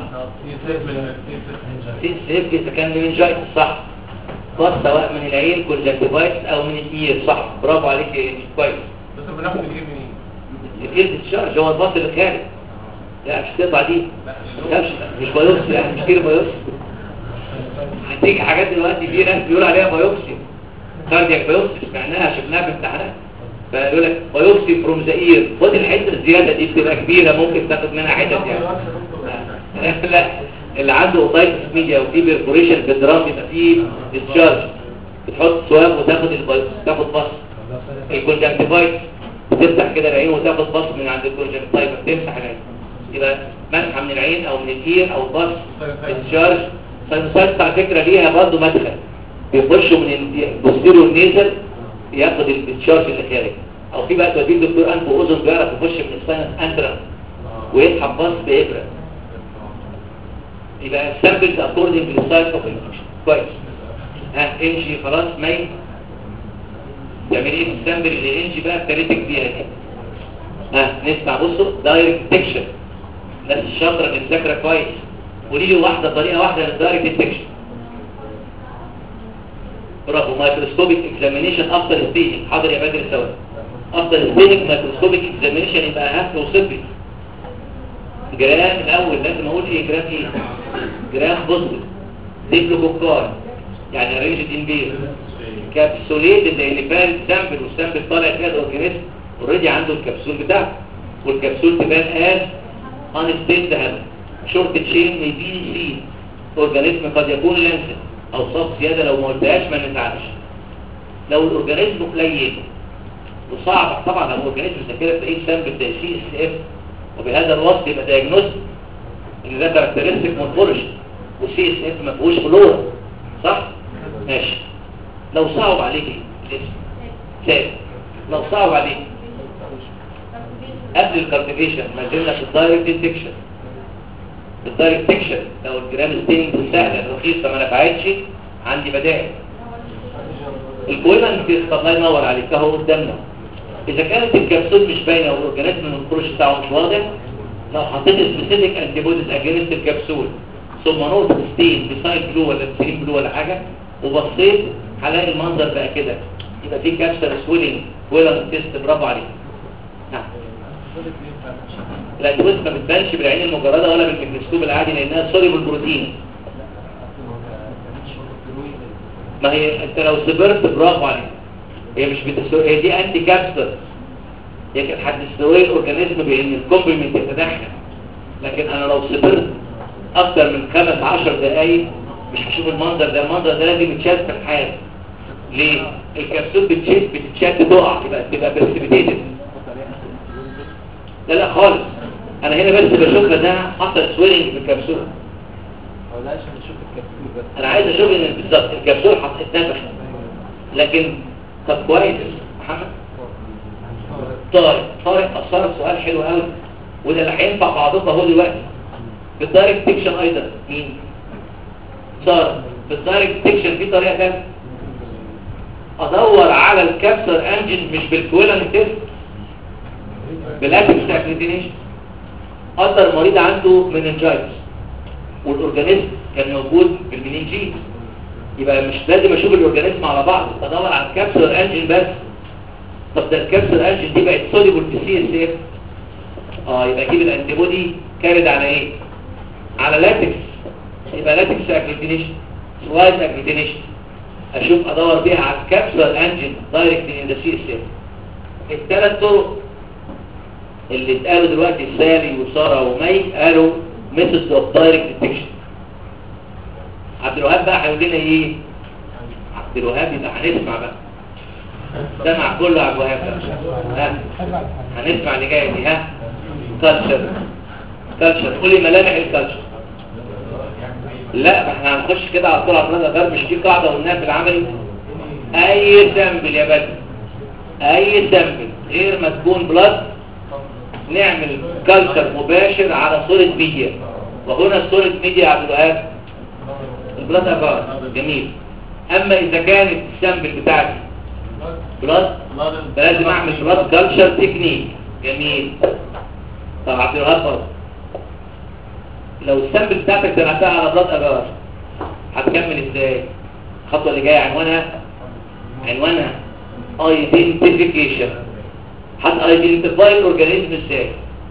سيف اذا كان منجايت صح بص سواء من العين كونجكتيفايتس او من الاير صح برافو عليك يا إنجي. كويس بس بناخد الجيم منين؟ الجلد الشارج هو الباص اللي خارج لا مش تقطع دي لا مش مش بايوبسي يعني مش كده بايوبسي هتيجي حاجات دلوقتي في ناس بيقولوا عليها بايوبسي كاردياك بايوبسي سمعناها شفناها في امتحانات فيقول لك بايوبسي فروم ذا اير خد الحته الزياده دي بتبقى كبيره ممكن تاخد منها حتت يعني لا اللي عنده اوتايتس ميديا وفي بيرفوريشن في الدرام يبقى فيه ديسشارج بتحط سواب وتاخد البايوبسي تاخد بص الكونجكتيفايتس تفتح كده العين وتاخد بص من عند الكونجكتيفايتس تمسح العين يبقى مسحه من العين او من الاير او بص الشارج فالمساعد على فكره ليها برضه مدخل بيخشوا من البوستيريور نيزل ياخد التشارج اللي خارج او في بقى توديه الدكتور انف واذن بيعرف يخش من الساينس انترا ويسحب بص بابره يبقى سامبلز اكوردنج للسايز اوف انفكشن كويس ها امشي خلاص مي تعمل ايه في السامبل اللي انجي بقى ابتديتك بيها دي ها نسمع بصوا دايركت ديتكشن الناس الشاطره اللي مذاكره كويس قولي لي واحده طريقه واحده للدايركت ديتكشن برافو مايكروسكوبيك اكزامينيشن افتر ستيجنج حاضر يا بدر سوا افتر ستيجنج مايكروسكوبيك اكزامينيشن يبقى هاف وصفري جرام الاول لازم اقول ايه جرام ايه جرام بوزيتيف ديبلوكوكاي يعني رينجد ان بير كابسوليتد اللي فات سامبل والسامبل طالع فيها الاورجانيزم اوريدي عنده الكبسول بتاعته والكبسول تبان از انستيت هذا شورت تشين ميبي سي اورجانيزم قد يكون لانسد اوصاف زياده لو ما قلتهاش ما نتعبش لو الاورجانيزم قليل وصعب طبعا لو الاورجانيزم زي كده تلاقيه سامبل زي سي اس اف وبهذا الوصف يبقى دايجنوز ان ده كاركترستيك مورفولوجي والسي اس اف ما فيهوش فلورا صح ماشي لو صعب عليك الاسم ثابت لو صعب عليك قبل الكالكوليشن ما زلنا في الدايركت ديتكشن الدايركت ديتكشن لو الجرام ستينج سهله رخيصه ما نفعتش عندي بدائل الكويلنت تيست الله ينور عليك اهو قدامنا اذا كانت الكبسول مش باينه والاورجانيزم من الكروش بتاعه مش واضح لو حطيت سبيسيفيك انتي بوديز اجينست الكبسول ثم نقطه ستين بسايد بلو ولا بسيرين بلو ولا حاجه وبصيت هلاقي المنظر بقى كده يبقى في كابسر سويلنج ويلر تيست برافو عليك نعم الانتيبوديز ما بتبانش بالعين المجرده ولا بالميكروسكوب العادي لانها سوليبل بروتين ما هي انت لو صبرت برافو عليك هي مش بتسو... هي دي انتي كابسر هي كانت هتستوي الاورجانيزم بان الكومبلمنت يتدخل لكن انا لو صبرت اكتر من خمس عشر دقايق مش هشوف المنظر ده المنظر ده لازم يتشال في الحال ليه الكبسول بتشد بتتشد تقع يبقى تبقى برسبيتيتد لا لا خالص انا هنا بس بشوف ان انا حصل سويلنج في الكبسول هو لا عشان نشوف الكبسول بس انا عايز اشوف ان بالظبط الكبسول اتنفخ لكن طب كويس محمد طارق طارق اثر سؤال حلو قوي وده اللي هينفع بعضكم اهو دلوقتي في الدايركت ديكشن ايضا مين صار في الدايركت ديكشن في طريقه ثانيه ادور على الكابسر انجن مش بالكويلن تيست بالاتكس اكريدينيشن اقدر مريض عنده مننجايتس والاورجانيزم كان موجود في المننجيت يبقى مش لازم اشوف الاورجانيزم على بعض ادور على الكابسر انجن بس طب ده الكابسر انجن دي بقت سوليبل في سي اس اف اه يبقى اجيب الانتي بودي كارد على ايه على لاتكس يبقى لاتكس اكريدينيشن سلايد اكريدينيشن اشوف ادور بيها على الكابسر انجن دايركت ان ذا سي اس اف الثلاث طرق اللي اتقالوا دلوقتي سالي وساره ومي قالوا ميثود اوف دايركت ديتكشن عبد الوهاب بقى هيقول لنا ايه عبد الوهاب يبقى هنسمع بقى سمع كله عبد الوهاب بقى ها هنسمع اللي جايه دي ها كالتشر كالتشر قولي ملامح الكالتشر لا ما احنا هنخش كده على طول على غير مش في قاعده قلناها في العملي اي سامبل يا بدر اي سامبل غير ما تكون بلاد نعمل كالتشر مباشر على صورة ميديا وهنا صورة ميديا يا عبد الوهاب البلاد أبار جميل أما إذا كانت السامبل بتاعتي بلاد فلازم أعمل بلاد كالتشر تكنيك جميل طب عبد الوهاب برضه لو السامبل بتاعتك زرعتها على بلاد أبار هتكمل إزاي الخطوة اللي جاية عنوانها عنوانها identification هتايدنتيفاي الاورجانيزم ازاي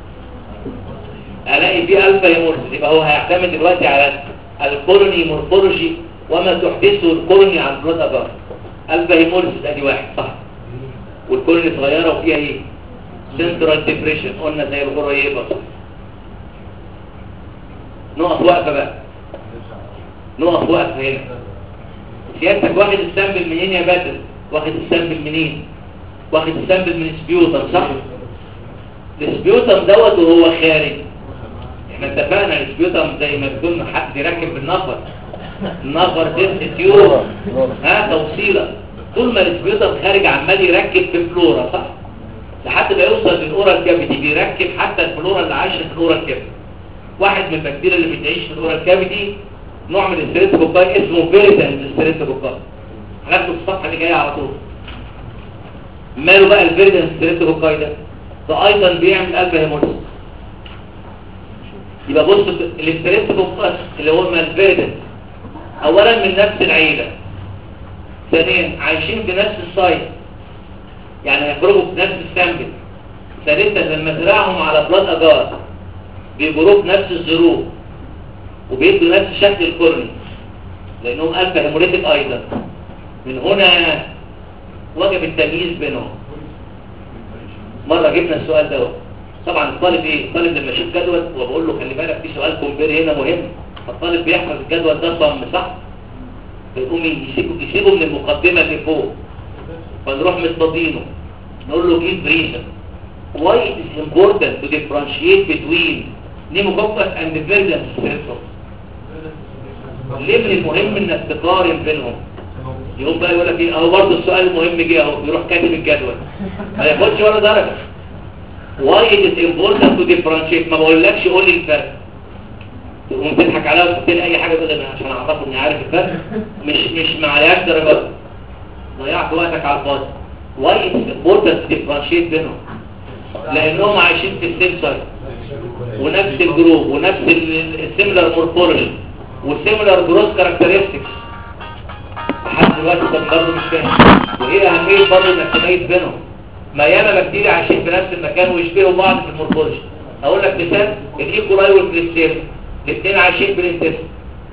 الاقي فيه الفا هيمورفيز يبقى هو هيعتمد دلوقتي على الكولوني مورفولوجي وما تحدثه الكولوني عن بلاد ابار الفا هيمورفيز ادي واحد صح والكولوني صغيره وفيها ايه سنترال ديبريشن قلنا زي الغريبه نقف وقفه بقى نقف وقفه هنا سيادتك واخد السامبل منين يا بدر واخد السامبل منين واخد السامبل من السبيوتم صح السبيوتم دوت وهو خارج احنا اتفقنا السبيوتم زي ما تكون حد يركب بالنفر النفر ديسك تيوب ها توصيله طول ما السبيوتم خارج عمال يركب في فلورا صح لحد ما يوصل للاورال كافيتي بيركب حتى الفلورا اللي عايشه في الاورال كافيتي واحد من البكتيريا اللي بتعيش في الاورال كافيتي نوع من الستريبتوكوكاي اسمه فيريتانس ستريبتوكوكاي هناخده في الصفحه اللي جايه على طول ماله بقى الفيردنس ستريبتوكوكاي ده ده ايضا بيعمل قلب هيموريز يبقى بص الستريبتوكوكاي اللي هو الفيردنس اولا من نفس العيله ثانيا عايشين في نفس السايت يعني هيخرجوا في نفس السامبل ثالثا لما زرعهم على بلاد اجار بيجروه بنفس الظروف وبيدوا نفس شكل الكورني لانهم الفا هيموريتك ايضا من هنا وجب التمييز بينهم مرة جبنا السؤال ده طبعا الطالب ايه الطالب لما يشوف جدول وبقول له خلي بالك في سؤال كومبير هنا مهم الطالب بيحفظ الجدول ده صم صح فيقوم يسيبه يسيبه من المقدمة اللي فوق فنروح مصطادينه نقول له give reason why it is important to differentiate between pneumococcus and virulence symptoms ليه من المهم انك تقارن بينهم يقوم بقى يقول لك ايه اهو برضه السؤال المهم جه اهو يروح كاتب الجدول ما ياخدش ولا درجه why it is important to differentiate ما بقولكش قول لي الفرق تقوم تضحك عليا وتحط لي اي حاجه تقول انا عشان اعرفه اني عارف الفرق مش مش معياش درجات ضيعت وقتك على الفاضي واي امبورتنت ديفرنشيت بينهم لانهم عايشين في السيم سايت ونفس الجروب ونفس السيميلر مورفولوجي والسيميلر جروث كاركترستكس لحد دلوقتي طب برضه مش فاهم وايه اهميه برضه انك تميز بينهم ما ياما بكتيريا عايشين في نفس المكان ويشبهوا بعض في المورفولوجي اقول لك مثال الايكولاي والكريستيل الاثنين عايشين في الانتست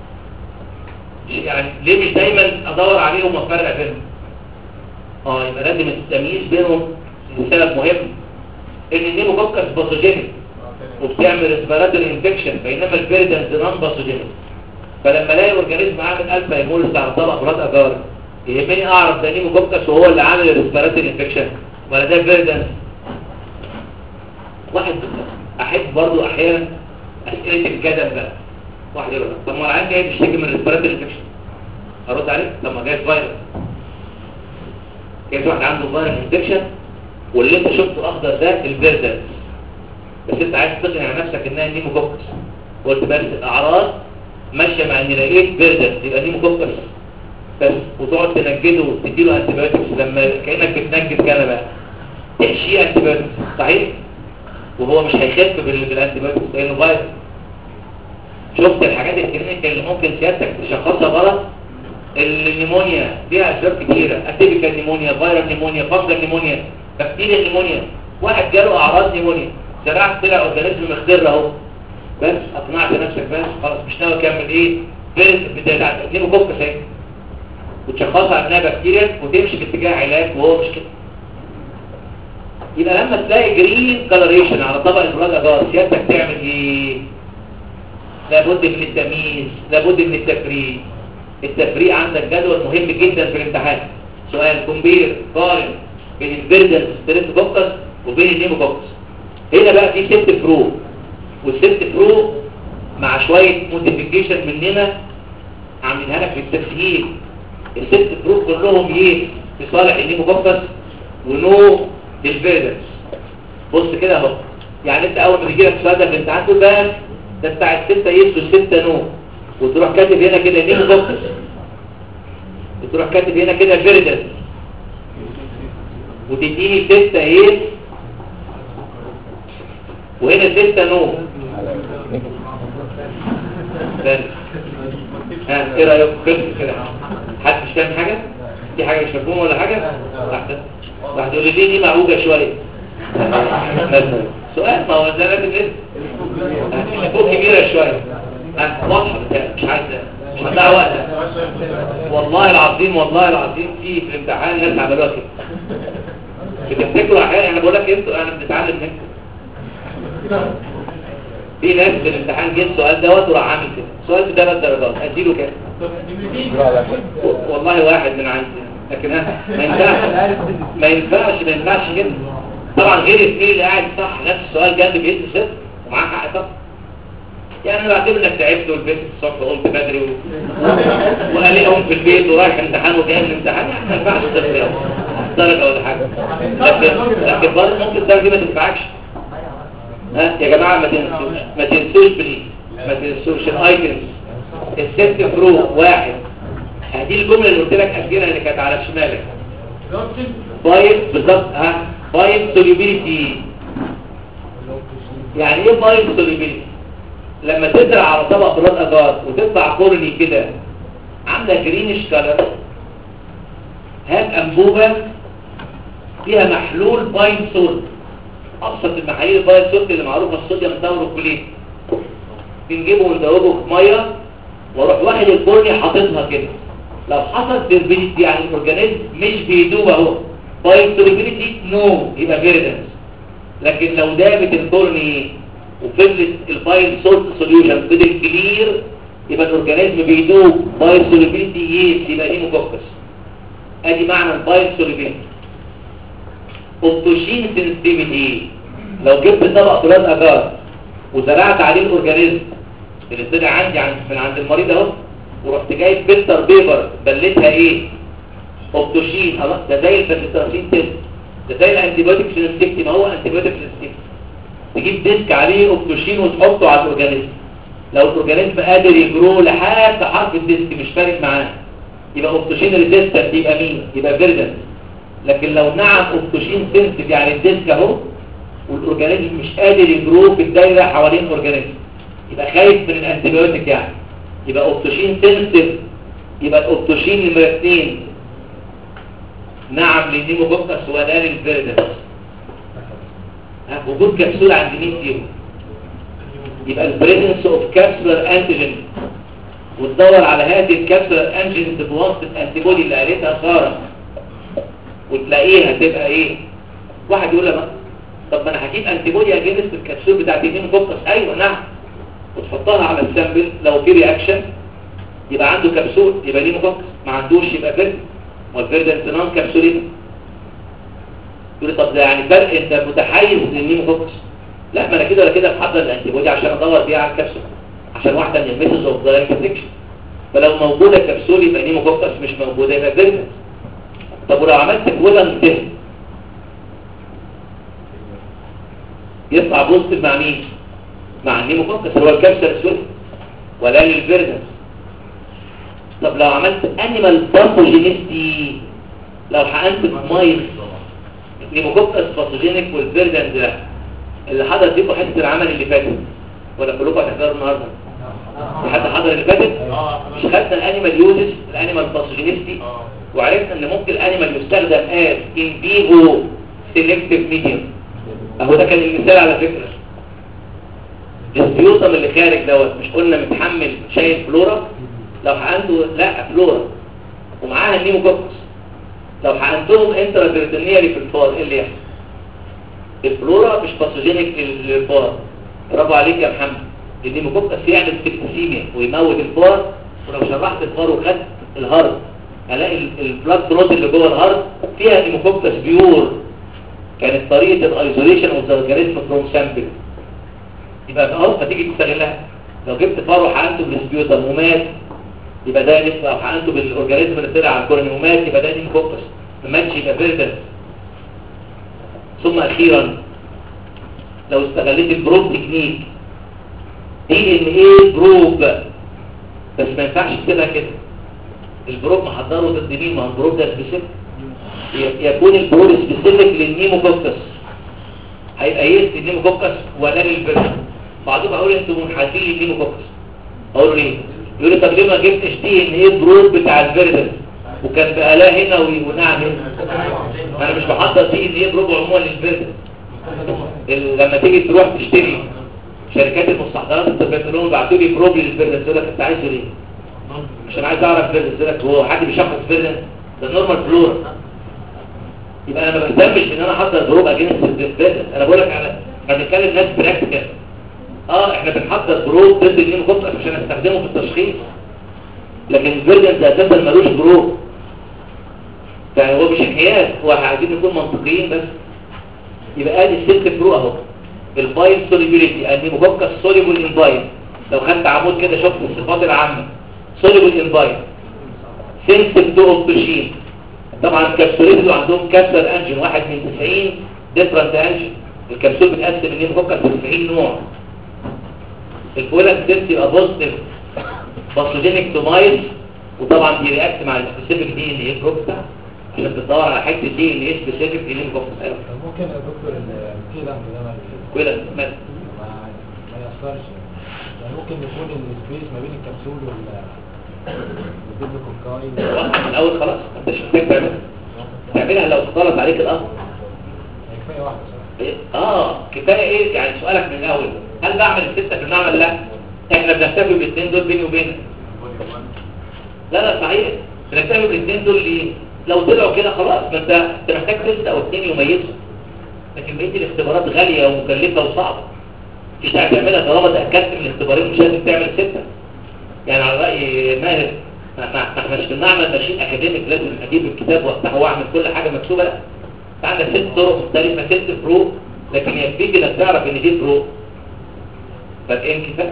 يعني ليه مش دايما ادور عليهم وافرق بينهم اه يبقى لازم التمييز بينهم لسبب مهم ان النيموكوكس باثوجينيك وبتعمل ريسبيراتوري انفكشن بينما الفيردنز نون باثوجينيك فلما الاقي اورجانيزم عامل الفا هيموليز على طبق بلاد اجار يهمني اعرف ده نيموكوكس وهو اللي عامل الريسبيراتوري انفكشن ولا ده فيردنز واحد احب برضو احيانا اسئله الجدل بقى واحد يقول لك طب ما العيان جاي بيشتكي من الريسبيراتوري انفكشن ارد عليه طب ما جاي فيروس جاي واحد عنده فيروس انفكشن واللي انت شفته اخضر ده الفيردنز بس انت عايز تقنع نفسك انها نيموكوكس قلت بس الاعراض ماشيه مع ان لقيت فيردنز يبقى نيموكوكس بس وتقعد تنجده وتديله انتيبيوتكس لما كانك بتنجد كنبه تحشيه انتيبيوتكس صحيح وهو مش هيخف بال- بالانتيبيوتكس لانه فيروس شفت الحاجات الكلينيكال اللي ممكن سيادتك تشخصها غلط النيمونيا ليها اسباب كتيره اتيبيكال نيمونيا فيرال نيمونيا فانجل نيمونيا بكتيريا نيمونيا واحد جاله اعراض نيمونيا زرعت طلع اورجانيزم مخضر اهو بس اقنعت نفسك بس خلاص مش ناوي اكمل ايه فيرس بتاع نيموكوكس اهي وتشخصها انها بكتيريا وتمشي في اتجاه علاج وهو مش كده يبقى لما تلاقي جرين كلوريشن على طبق البلاد اجار سيادتك تعمل ايه لابد من التمييز لابد من التفريق التفريق عندك جدول مهم جدا في الامتحان سؤال كومبير قارن بين الفيردنس ستريبتوكوكس وبين النيموكوكس هنا بقى في ست فرو والست فرو مع شوية موديفيكيشن مننا عاملينها لك في التسهيل الست فرو كلهم ايه في صالح النيموكوكس ونو للفيردنس بص كده اهو يعني انت اول ما تيجي لك السؤال ده في الامتحان تقول بقى ده بتاع الستة يس والستة نو وتروح كاتب هنا كده نيموكوكس وتروح كاتب هنا كده فيردنس وتديني ستة يس وهنا ستة نو بس ها ايه رايك خلص كده حد مش فاهم حاجه دي حاجه مش مفهومه ولا حاجه راح راح تقول لي ليه دي معوجه شويه مثلا سؤال ما هو ده لازم نسال فوق كبيره شويه ها واضحه بتاعي مش عايز مش هتضيع وقت والله العظيم والله العظيم في في الامتحان ناس عملوها كده بتفتكروا احيانا انا بقول لك انتوا انا بنتعلم منكم في ناس في الامتحان جه السؤال دوت وراح عامل كده السؤال بثلاث درجات اديله كام والله واحد من عندي لكن انا ما ينفعش ما ينفعش ما ينفعش كده طبعا غير الاثنين اللي قاعد صح نفس السؤال جنب بيدي صفر ومعاه حق طبعا يعني انا بعتبر انك تعبت والبيت الصبح وقمت بدري و... وقلقهم في البيت ورايح امتحان وجاي من الامتحان يعني ما ينفعش صفر درجه ولا حاجه لكن لكن برضه ممكن الدرجه دي ما تنفعكش ها يا جماعه ما تنسوش ما تنسوش بليز ما تنسوش الايتمز الست فرو واحد هذه الجمله اللي قلت لك اخيرا اللي كانت على شمالك بايب بالظبط ها بايب سوليبيليتي يعني ايه بايب سوليبيليتي لما تزرع على طبق بلاد اجار وتطلع كورني كده عامله جرينش كلر هات انبوبه فيها محلول باين سولت ابسط المحاليل الباين سولت اللي معروفه الصوديوم تاوروكوليت بنجيبه وندوبه في ميه واروح واخد الكورني حاططها كده لو حصل ديربيليتي يعني الاورجانيزم مش بيدوب اهو باين سوليبيليتي نو يبقى فيردنس لكن لو دابت الكورني وفضلت الباين سولت سوليوشن فضل كلير يبقى الاورجانيزم بيدوب باين سوليبيليتي يس يبقى نيموكوكس ادي معنى الباين سوليبيليتي اوبتوشين سنسيتيفيتي لو جبت طبق بلاد اجار وزرعت عليه الاورجانيزم اللي طلع عندي عند من عند المريض اهو ورحت جايب فلتر بيبر بلتها ايه اوبتوشين خلاص ده زي الفلترسين تيست ده زي الانتيبيوتيك سنسيتيفيتي ما هو انتيبيوتيك سنسيتيفيتي تجيب ديسك عليه اوبتوشين وتحطه على الاورجانيزم لو الاورجانيزم قادر يجرو لحد حرف الديسك مش فارق معاه يبقى اوبتوشين ريزيستنت يبقى مين يبقى فيردنس لكن لو نعم اوبتوشين سنسيف يعني الديسك اهو والاورجانيزم مش قادر يجرو في الدايره حوالين الاورجانيزم يبقى خايف من الانتيبيوتيك يعني يبقى اوبتوشين سنسيف يبقى الاوبتوشين نمره 2 نعم للنيموكوكس ولا للفيردس ها، وجود كبسولة عند مين فيهم يبقى البريزنس اوف كابسولار انتيجين وتدور على هذه الكابسولار انتيجين بواسطه انتيبودي اللي قالتها ساره وتلاقيها تبقى ايه واحد يقول لك طب ما انا هجيب انتيبودي اجينست الكبسول بتاعت النيموكوكس ايوه نعم وتحطها على السامبل لو في رياكشن يبقى عنده كبسول يبقى نيموكوكس ما عندوش يبقى فيرد والفيردنس نون كبسولين يقول لي طب ده يعني فرق انت متحيز للنيموكوكس لا ما انا كده ولا كده بحضر الانتيبودي عشان ادور بيها على الكبسول عشان واحده من الميثودز اوف دايركت انفكشن فلو موجوده كبسول يبقى نيموكوكس مش موجوده يبقى فيردنس طب ولو عملت كولن تيست يطلع بوزيتيف مع مين مع النيموكوكس اللي هو الكبسول الاسود ولا للفيردنس طب لو عملت انيمال باثوجينيستي لو حقنت مايل نيموكوكس باثوجينيك والفيردنس ده اللي حضر فيكم حته العمل اللي فاتت ولا كلكم هتحضروا النهارده في حد حضر اللي فاتت مش خدنا الانيمال يوزز الانيمال باثوجينيستي وعرفنا ان ممكن الانيمال يستخدم از ان فيفو سيلكتيف ميديوم اهو ده كان المثال على فكره السبيوتم اللي خارج دوت مش قلنا متحمل شايل فلورا لو حقنته لا فلورا ومعاها النيموكوكس لو حقنتهم انترا بيرتونيالي في الفار ايه اللي يحصل الفلورا مش باثوجينيك للفار برافو عليك يا محمد النيموكوكس يعمل سيبتسيميا ويموت الفار ولو شرحت الفار وخدت الهارد هلاقي البلاك ثروت اللي جوه الهارد فيها نيموكوكس بيور كانت طريقه الايزوليشن اوف ذا اورجانيزم فروم سامبل يبقى اهو فتيجي تستغلها لو جبت فار وحقنته بالسبيوتم ومات يبقى ده لسه لو حقنته بالاورجانيزم اللي طلع على الكورني ومات يبقى ده نيموكوكس ما ماتش يبقى فيردنس ثم اخيرا لو استغليت البروب تكنيك دي ان ايه بروب بس ما ينفعش تسيبها كده البروب محضره ضد مين ما هو البروب ده سبيسيفيك يكون البروب سبيسيفيك للنيموكوكس هيبقى يست النيموكوكس ولا للفيرجن بعضهم هقول انتوا منحازين للنيموكوكس اقول له ليه يقول لي طب ليه ما جبتش دي ان ايه بروب بتاع الفيرجن وكان بقى لا هنا ونعم هنا انا مش بحضر دي ان ايه بروب عموما للفيرجن ال- لما تيجي تروح تشتري شركات المستحضرات الطبيه تقول لهم بعتوا لي بروب للفيرجن يقول لك انت عايزه ليه عشان عايز اعرف فيرجن يقول لك هو حد بيشخص فيرجن ده نورمال فلورا يبقى انا ما بهتمش ان انا احضر بروب اجنس الفيرجن انا بقول لك على احنا بنتكلم ناس براكتيكال اه احنا بنحضر بروب ضد النيموكوكس عشان استخدمه في التشخيص لكن الفيرجن ده اساسا ملوش بروب فهو مش حياد هو عايزين نكون منطقيين بس يبقى ادي الست برو اهو البايل سوليبيليتي النيموكوكس سوليبل ان بايل لو خدت عمود كده شفت الصفات العامه سوليبل ان بايل سنسيف تو اوبتوشين طبعا الكبسولين عندهم كابسول انجن واحد من 90 ديفرنت انجن الكبسول بتقسم النيموكوكس ل 90 نوع الفولك ديبت يبقى بوزيتيف باثوجينيك تو مايل وطبعا دي رياكت مع السبيسيفيك دي ان ايه بروب بتاعها عشان بتدور على حته دي ان ايه سبيسيفيك للنيموكوكس ايوه ممكن يا دكتور الكيلة ده ما كده مات ما ما يأثرش يعني ممكن يكون السبيس ما بين الكبسول وال والديبلوكوكاين وقع من الاول خلاص انت مش محتاج تعملها تعملها لو تطلب عليك الامر يعني كفايه واحده صراحه إيه؟ اه كفايه ايه يعني سؤالك من الاول هل بعمل السته في المعمل لا احنا بنكتفي بالاثنين دول بيني وبينك لا لا صحيح بنكتفي بالاثنين دول ليه لو طلعوا كده خلاص ما انت انت محتاج تست او اثنين يميزوا لكن بقيه الاختبارات غاليه ومكلفه وصعبه مش هتعرف تعملها طالما تاكدت من الاختبارين مش لازم تعمل سته يعني على راي ماهر ما ما- ما احناش في المعمل ماشيين اكاديميك لازم اجيب الكتاب وافتحه واعمل كل حاجه مكتوبه لا عندك ست طرق مختلفه ست برو لكن يكفيك انك تعرف ان دي برو فاكين كفايه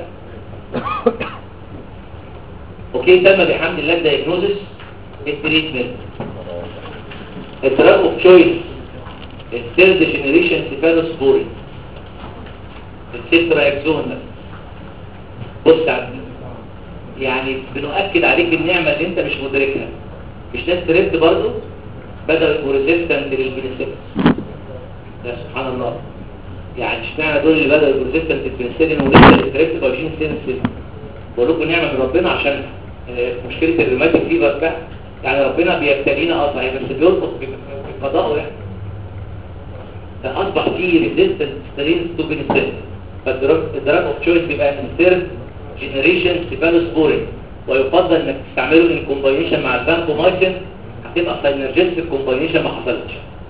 اوكي تم بحمد الله الدايجنوزس التريتمنت الدراج اوف تشويس الثيرد جنريشن سيفالوسبوري السترايكسون بص على يعني بنؤكد عليك النعمه اللي انت مش مدركها مش ناس تريد برضه بدأوا يبقوا ريزيستنت للبنسلين يا سبحان الله يعني اشمعنى دول اللي بدأوا يبقوا ريزيستنت للبنسلين ولسه الاستريبت 20 سنة سنة بقول لكم نعمة من ربنا عشان آه، مشكلة الروماتيك فيبر ده يعني ربنا بيبتلينا اه صحيح بس بيربط بقضائه يعني فأصبح فيه ريزيستنت سترينز تو بنسلين فالدراج اوف تشويس بيبقى ثيرد جنريشن سيفالوسبورين ويفضل انك تستعمله ان كومباينيشن مع الفانكومايسين هتبقى ساينرجيستيك كومباينيشن ما حصلتش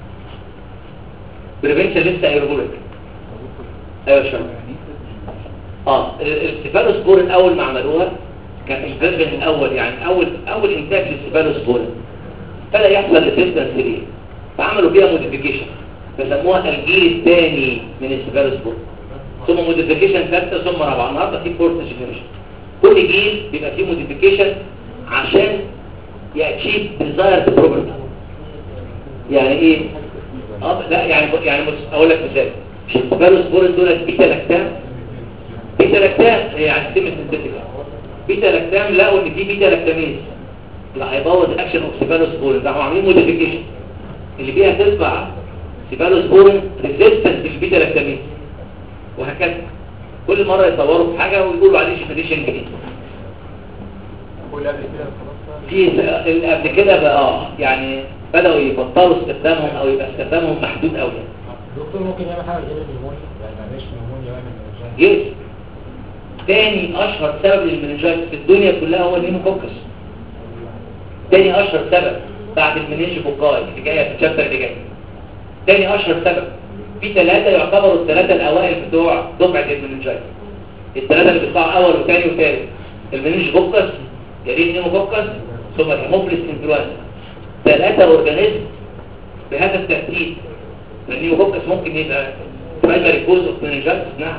بريفنشن لسه ايرجوليك ايوه يا شباب اه السيفالوسبورين اول ما عملوها كان الفيرجن الاول يعني اول اول انتاج للسيفالوسبورين بدا يحصل ريزيستنس ليه فعملوا فيها موديفيكيشن فسموها الجيل الثاني من السيفالوسبورين ثم موديفيكيشن ثالثه ثم رابعه النهارده في فورث جنريشن كل جيل بيبقى فيه موديفيكيشن عشان ياتشيف ديزايرد بروبرتي يعني ايه اه لا يعني يعني بص اقول لك مثال مش السبيروسبورين دول بيتا لاكتام بيتا لاكتام يعني سيمي سنتيتيك بيتا لاكتام لقوا ان في بيتا لاكتاميز لا هيبوظ الاكشن اوف سيفالوسبورين راحوا عاملين موديفيكيشن اللي فيها ترفع سيفالوسبورين ريزيستنس للبيتا لاكتاميز وهكذا كل مرة يطوروا في حاجة ويقولوا عليه جنريشن جديد واللي قبل كده خلاص في اللي قبل كده بقى اه يعني بدأوا يبطلوا استخدامهم او يبقى استخدامهم محدود قوي دكتور ممكن يعمل حاجه غير النمونيا يعني ما يعملش نمونيا ويعمل منجاز يس تاني اشهر سبب للمننجايتس في الدنيا كلها هو النيموكوكس تاني اشهر سبب بعد المننجوكوكاي اللي جايه في الشابتر اللي جاي تاني اشهر سبب في ثلاثة يعتبروا الثلاثة الاوائل بتوع دفعة المننجايتس الثلاثة اللي بيطلعوا اول وثاني وثالث المننجوكوكس يليه النيموكوكس ثم الهيموفيلس انفلونزا ثلاثة اورجانيزم بهذا الترتيب النيموكوكس ممكن يبقى برايمري كوز اوف مننجايتس نعم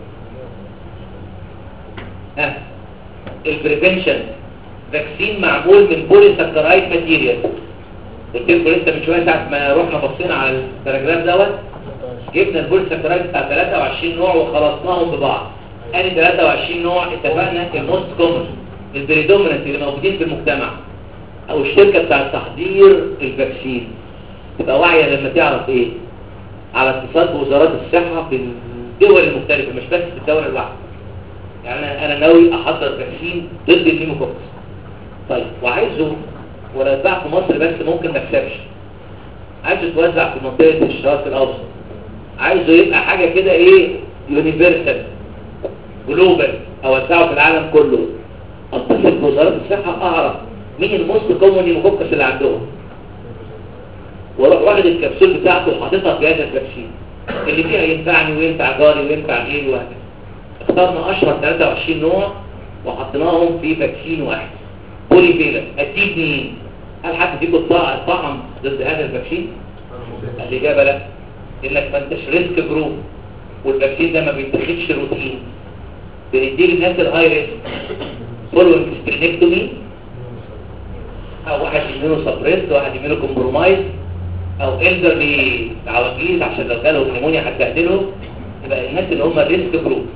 ها البريفنشن فاكسين معمول من بولي سكرايد ماتيريال قلت لكم لسه من شويه ساعه ما رحنا بصينا على الباراجراف دوت جبنا البولي سكرايد بتاع 23 نوع وخلطناهم ببعض ادي 23 نوع اتفقنا الموست كومن البريدوميننت اللي موجودين في المجتمع او الشركه بتاعه تحضير الفاكسين تبقى واعيه لما تعرف ايه على اتصال بوزارات الصحه في الدول المختلفه مش بس في الدوله الواحده يعني انا انا ناوي احضر فاكسين ضد النيموكوكس طيب وعايزه ولا يتباع في مصر بس ممكن ما يكسبش عايزه يتوزع في منطقه الشرق الاوسط عايزه يبقى حاجه كده ايه يونيفرسال جلوبال اوزعه في العالم كله اتصل بوزارات الصحه اعرف مين الموست كومون نيموكوكس اللي عندهم واروح واخد الكبسول بتاعته وحاططها في هذا الفاكسين اللي فيها ينفعني وينفع جاري وينفع غيري وهكذا اخترنا اشهر 23 نوع وحطيناهم في فاكسين واحد بولي فيلر اديك مين هل حد فيكم طاع طعم ضد هذا الفاكسين الاجابه لا انك ما انتش ريسك جروب والفاكسين ده ما بيتاخدش روتين بنديه للناس الهاي ريسك فولوينج سبرينكتومي او واحد يمينه سبريس واحد يمينه كومبرومايز او الدرلي عواجيز عشان لو جالهم نيمونيا هتبهدلهم يبقى الناس اللي هم الريسك جروب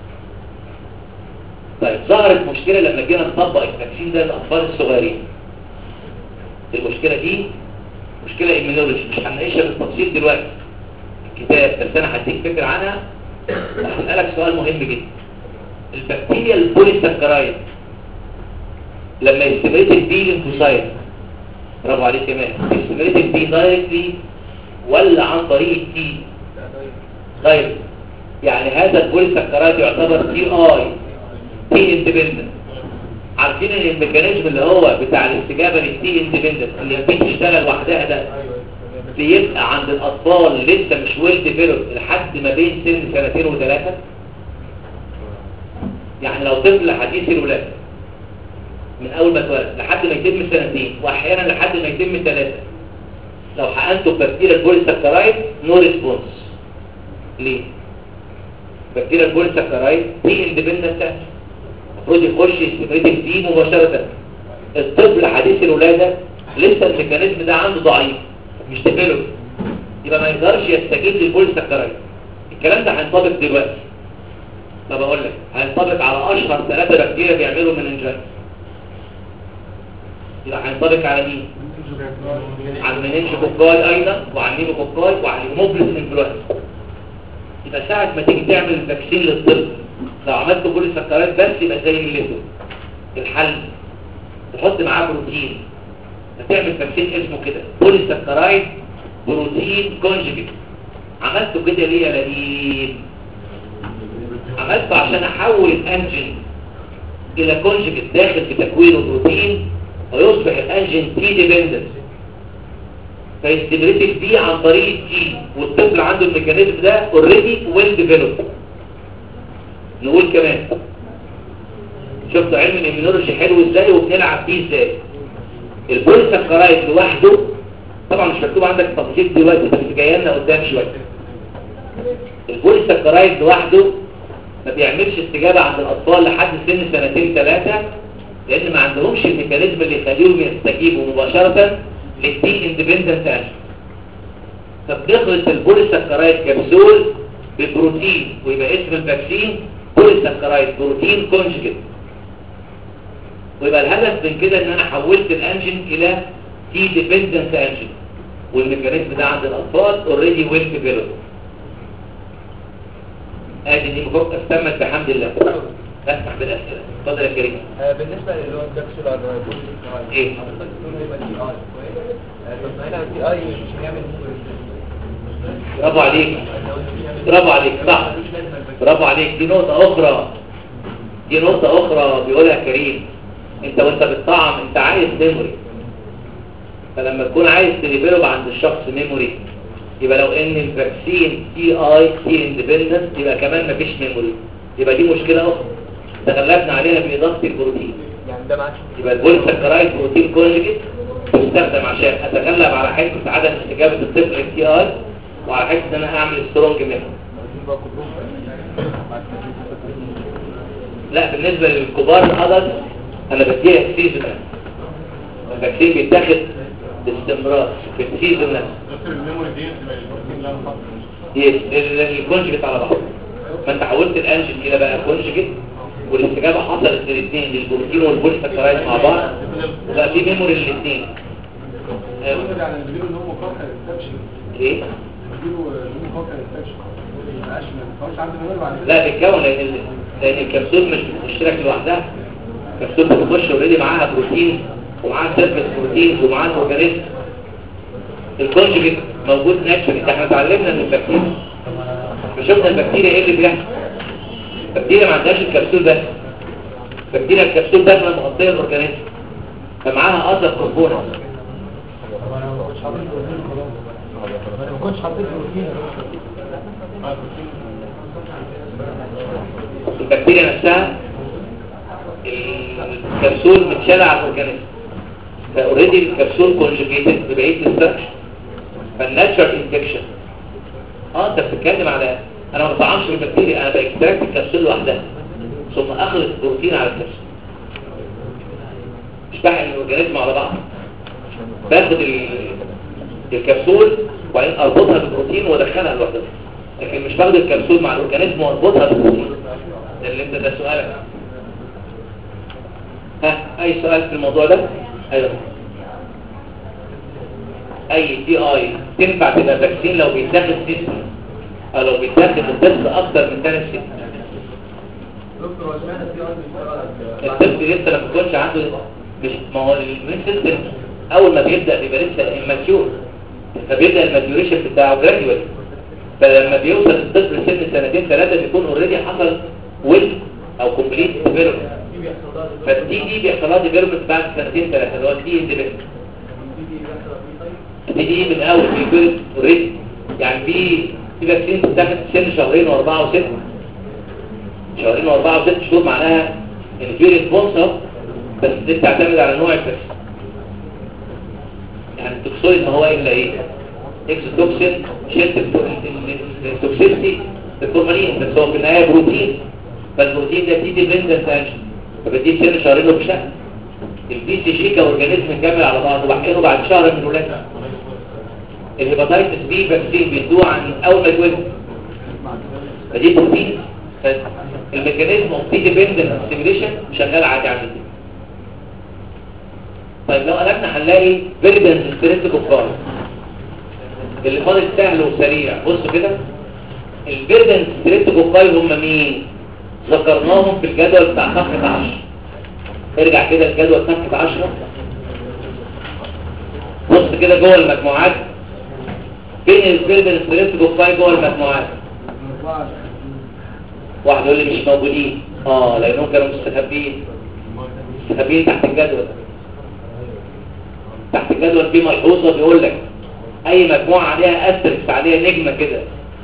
طيب ظهرت مشكلة لما جينا نطبق التكسين ده للأطفال الصغيرين المشكلة دي مشكلة ايمينولوجي مش هنعيشها بالتفصيل دلوقتي الكتاب بس انا هديك فكرة عنها وهسألك سؤال مهم جدا البكتيريا البوليساكرايد لما يستمرت البي لينفوسايت برافو عليك كمان يستمرت البي دايركتلي ولا عن طريق التي دايركت يعني هذا البوليساكرايد يعتبر تي اي تي اندبندنت عارفين ان الميكانيزم اللي هو بتاع الاستجابه للتي اندبندنت اللي بتشتغل وحدها ده بيبقى عند الاطفال لسه مش ويل ديفلوب لحد ما بين سن سنتين وثلاثه يعني لو طفل حديث الولاده من اول ما اتولد لحد ما يتم سنتين واحيانا لحد ما يتم ثلاثه لو حقنته بكتيريا البوليساكرايد نو ريسبونس ليه بكتيريا البوليساكرايد دي اندبندنت المفروض يخش يستمريتك دي مباشره الطفل حديث الولاده لسه الميكانيزم ده عنده ضعيف مش ديفلوب يبقى ما يقدرش يستجيب للبوليساكرايد الكلام ده هينطبق دلوقتي طب اقول لك هينطبق على اشهر ثلاثه بكتيريا بيعملوا مننجايتس يبقى هينطبق على مين على المننجوكوكاي ايضا وعلى النيموكوكاي وعلى الهيموبلس انفلونزا يبقى ساعة ما تيجي تعمل الفاكسين للطفل لو عملت كل السكرات بس يبقى زي الليتو الحل تحط معاه بروتين هتعمل فاكسين اسمه كده بوليساكرايد بروتين كونجيجيت عملته كده ليه يا لئيم عملته عشان احول الانجين الى كونجيجيت داخل في تكوينه بروتين ويصبح الانجين تي ديبندنت فيستمرتك دي عن طريق التي والطفل عنده الميكانيزم ده اوريدي ويل ديفلوب نقول كمان شفتوا علم الاميونولوجي حلو ازاي وبنلعب فيه ازاي البوليساكرايد لوحده طبعا مش مكتوب عندك التفاصيل دلوقتي بس جايه لنا قدام شويه البوليساكرايد لوحده ما بيعملش استجابه عند الاطفال لحد سن سنتين ثلاثه لان ما عندهمش الميكانيزم اللي يخليهم يستجيبوا مباشره للدي اندبندنت اكشن فبنخلط البوليساكرايد كبسول ببروتين ويبقى اسم الفاكسين بوليساكرايد بروتين كونجكت ويبقى الهدف من كده ان انا حولت الانجين الى تي ديبندنت انجين والميكانيزم ده عند الاطفال اوريدي ويل ديفلوب ادي دي مفكر تمت بحمد الله افتح بالاسئله اتفضل يا كريم آه، بالنسبة اللي هو الكبسولار إيه؟ حضرتك بتقول يبقى تي اي طب ما هنا تي اي مش هيعمل برافو عليك برافو عليك صح برافو عليك دي نقطة أخرى دي نقطة أخرى بيقولها كريم أنت وأنت بتطعم أنت عايز ميموري فلما تكون عايز تديفلوب عند الشخص ميموري يبقى لو ان الفاكسين تي اي تي اندبندنت يبقى كمان مفيش ميموري يبقى دي مشكلة أخرى تغلبنا عليها بإضافة البروتين يعني ده معاك يبقى البوليساكرايد بروتين كونجكت تستخدم عشان اتغلب على حته عدم استجابه الطفل للتي اي وعلى حته ان انا اعمل سترونج ميموري لا بالنسبه للكبار الادلت انا بديها سيزونال الفاكسين بيتاخد باستمرار في السيزون نفسه دكتور الميموري دي تبقى البروتين لا خط هي الكونجكت على بعض فانت حولت الانجين الى بقى كونجكت والاستجابه حصلت للاثنين للبروتين والبوليساكرايد مع بعض وبقى في ميموري للاثنين يعني اللي بيجيله اللي هو مفكر انسبشن ايه اللي بيجيله اللي هو مفكر انسبشن ما بقاش ما بقاش عنده ميموري بعد كده لا بتكون لان ال- لان الكبسول مش بتشترك لوحدها الكبسول بتخش اوريدي معاها بروتين ومعاها سيرفس بروتين ومعاها الاورجانيزم الكونجكت موجود ناتشوري ده احنا اتعلمنا من البكتيريا فشفنا البكتيريا ايه اللي بيحصل البكتيريا ما عندهاش الكبسول بس البكتيريا الكبسول بس مغطيه الاورجانيزم فمعاها اثر كومبوننت طب انا ما كنتش حاطط بروتين خلاص انا ما كنتش حاطط بروتين البكتيريا نفسها الكبسول متشالة على الاورجانيزم فاوريدي الكبسول كونجوجيتد ببقيه الاستراكشر فالناتشر انفكشن اه انت بتتكلم على انا ما بطعمش البكتيريا انا باكتراكت الكبسول لوحدها ثم اخلط البروتين على الكبسول مش بحقن الاورجانيزم على بعض باخد ال- الكبسول وبعدين اربطها بالبروتين وادخلها لوحدها لكن مش باخد الكبسول مع الاورجانيزم واربطها بالبروتين ده اللي انت ده سؤالك ها اي سؤال في الموضوع ده ايوه اي دي اي تنفع تبقى فاكسين لو بيتاخد سيستم او لو بيتاخد الطفل اكتر من ثلاث سنين دكتور هو اشمعنى تي اي بيشتغل الطفل لسه ما بيكونش عنده مش ما هو الاميون سيستم اول ما بيبدا بيبقى لسه اماتيور فبيبدا الماتيوريشن بتاعه جراديوال فلما بيوصل الطفل سن سنتين ثلاثه بيكون اوريدي حصل ويل او كومبليت ديفلوبمنت فالتي دي بيحصل لها ديفلوبمنت بعد سنتين ثلاثه اللي هو التي ديفلوبمنت التي دي من اول بيكون اوريدي يعني في في فاكسين بتاخد سن شهرين واربعه وسته شهرين واربعه وست شهور معناها ان في ريسبونس اهو بس دي بتعتمد على نوع الفاكسين يعني التوكسويد ما هو الا ايه اكسوتوكسين شلت التوكسيستي الفورمالين بس هو في النهايه بروتين فالبروتين ده تي ديبندنت انجن فبديه سن شهرين وبشهر البي سي جي كاورجانيزم مكمل على بعضه وبحقنه بعد شهر من الولاده الهيباتيتس بي فاكسين بيدوه عن اول ما يتولد فدي بروتين الميكانيزم اوف تي ديبندنت ستيميليشن شغال عادي عادي طيب لو قلبنا احنا هنلاقي فيردنس ستريبتوكوكاي اللي فاضل سهل وسريع بصوا كده الفيردنس ستريبتوكوكاي هم مين ذكرناهم في الجدول بتاع صفحه 10 ارجع كده الجدول صفحه 10 بص كده جوه المجموعات بين الفيردنس ستريبتوكوكاي جوه المجموعات واحد يقول لي مش موجودين اه لانهم كانوا مستخبيين مستخبيين تحت الجدول تحت الجدول في ملحوظه بيقول لك اي مجموعه عليها استركس عليها نجمه كده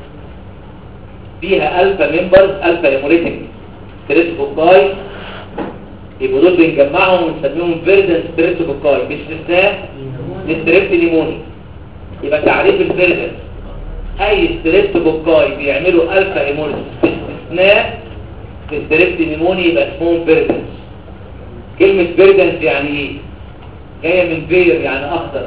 فيها الفا ممبرز الفا هيموليتيك ستريتوكوكاي يبقوا دول بنجمعهم ونسميهم فيردن ستريتوكوكاي باستثناء الستريبت ليموني يبقى تعريف الفيردن اي ستريبتوكوكاي بيعملوا الفا هيموليتيك باستثناء الستريبت ليموني يبقى اسمهم فيردنز كلمه فيردنز يعني ايه جايه من فير يعني اخضر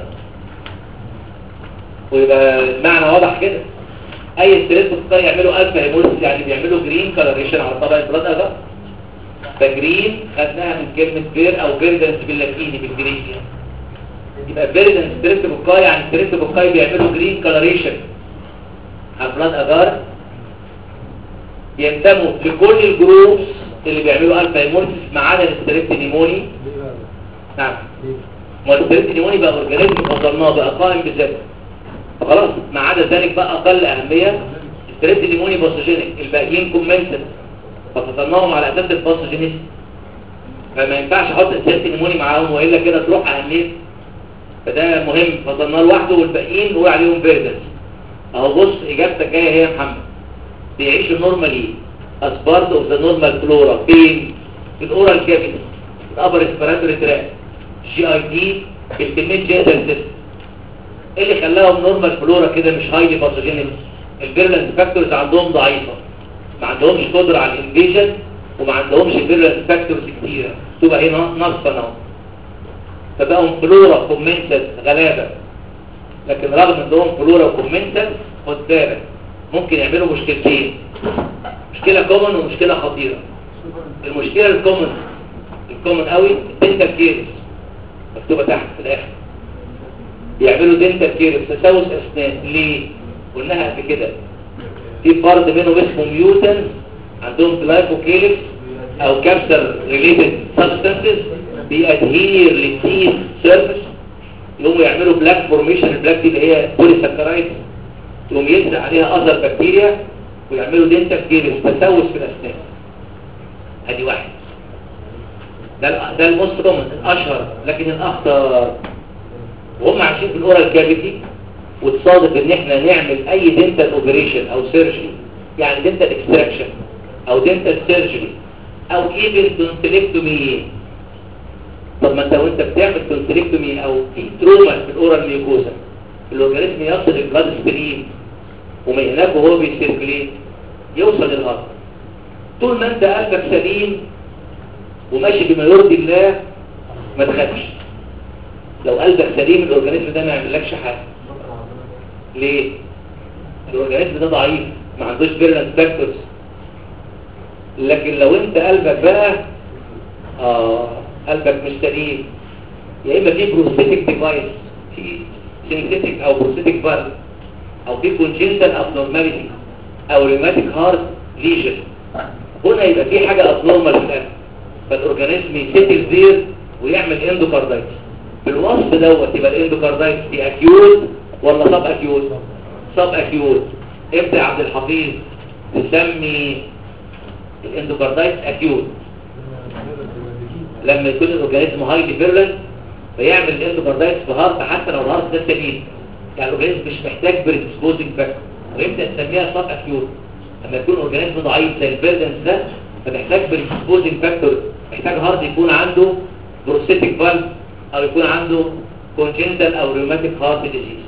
ويبقى المعنى واضح كده اي ستريس بتختار يعملوا الفا هيموليسيس يعني بيعملوا جرين كلوريشن على طبقه بلاد اغا فجرين خدناها من كلمه فير او فيردنس باللاتيني بالجريك يعني يبقى فيردنس ستريس بوكاي يعني ستريس بوكاي بيعملوا جرين كلوريشن على بلاد اغار ينتموا لكل الجروبس اللي بيعملوا الفا هيموليسيس ما عدا الستريس نيموني ليه بقى؟ نعم ليه؟ والستريس نيموني بقى اورجانيزم فضلناه بقى قائم بذاته خلاص ما عدا ذلك بقى اقل اهميه ستريس نيموني باثوجينيك الباقيين كومنتد ففصلناهم على اساس الباثوجينيس فما ينفعش احط ستريس نيموني معاهم والا كده تروح اهميه فده مهم فصلناه لوحده والباقيين نقول عليهم فيردنس اهو بص اجابتك جايه هي يا محمد بيعيشوا نورمالي as part of the normal flora فين في الاورال كافيتي الابر اسبيراتوري تراك جي اي دي بالكميه جينيتال سيستم ايه اللي خلاهم نورمال فلورا كده مش هايلي باثوجينيك الفيرلنس فاكتورز عندهم ضعيفه ما عندهمش قدره على الانفيجن وما عندهمش فيرلنس فاكتورز كتيره تبقى هنا ناقصه اهو فبقوا فلورا كومنتد غلابه لكن رغم انهم فلورا وكومنتد خد بالك ممكن يعملوا مشكلتين مشكله كومن ومشكله خطيره المشكله الكومن الكومن قوي الدنتال كيرس مكتوبه تحت في الاخر بيعملوا دنتال كيرس تسوس اسنان ليه قلناها قبل كده في فرد منهم اسمه ميوتن عندهم جلايكوكيلكس او كابسر ريليتد سبستانسز بيأدهير للتيث سيرفيس يقوموا يعملوا بلاك فورميشن البلاك دي اللي هي بوليساكرايد يقوم يلزق عليها اثر بكتيريا ويعملوا دنتال كيرس تسوس في الاسنان ادي واحد ده ال- ده الموست كومن الاشهر لكن الاخطر وهم عايشين في الاورال كافيتي وتصادف ان احنا نعمل اي دنتال اوبريشن او سيرجري يعني دنتال اكستراكشن او دنتال سيرجري او ايفن تونسيلكتومي طب ما انت وانت بتعمل تونسيلكتومي او في تروما في الاورال ميوكوزا الاورجانيزم يصل البلاد ستريم ومن هناك وهو بيسيركليت يوصل للهارت طول ما انت قلبك سليم وماشي بما يرضي الله ما تخافش لو قلبك سليم الاورجانيزم ده ما يعملكش حاجه ليه الاورجانيزم ده ضعيف ما عندوش فيرلنس فاكتورز لكن لو انت قلبك بقى اه قلبك مش سليم يا اما في بروستاتيك ديفايس في سينثيتيك او بروستاتيك فالف او في كونجنتال ابنورماليتي او ريماتيك هارت ليجن هنا يبقى في حاجه ابنورمال في القلب فالاورجانيزم يسيتل زير ويعمل اندوكاردايتس بالوصف دوت يبقى الاندوكاردايتس دي اكيوت ولا سب اكيوت سب اكيوت امتى يا عبد الحفيظ تسمي الاندوكاردايتس اكيوت لما يكون الاورجانيزم هايلي فيرلنت فيعمل الاندوكاردايتس في هارت حتى لو الهارت ده سليم يعني الاورجانيزم مش محتاج بريدسبوزنج فاكتور وامتى تسميها سب اكيوت لما يكون اورجانيزم ضعيف زي الفيرلنس ده فمحتاج بريدسبوزنج فاكتور محتاج هارت يكون عنده بروستاتيك فالف او يكون عنده كونجنتال او روماتيك هارت ديزيز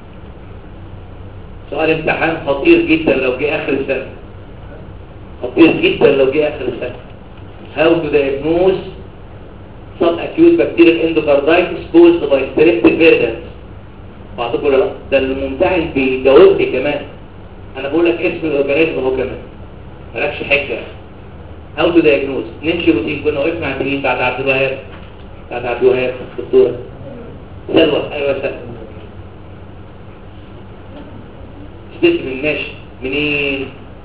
سؤال امتحان خطير جدا لو جه اخر السنه خطير جدا لو جه اخر السنه how to diagnose subacute bacterial endocarditis caused by streptococcus viridans بعضكم ولا لا ده الممتحن بيجاوبني كمان انا بقول لك اسم الاورجانيزم اهو كمان مالكش حجه how to diagnose نمشي روتين كنا وقفنا عند مين بعد عبد الوهاب بعد عبد الوهاب دكتوره سلوى ايوه سلوى سبيسمن ماشي منين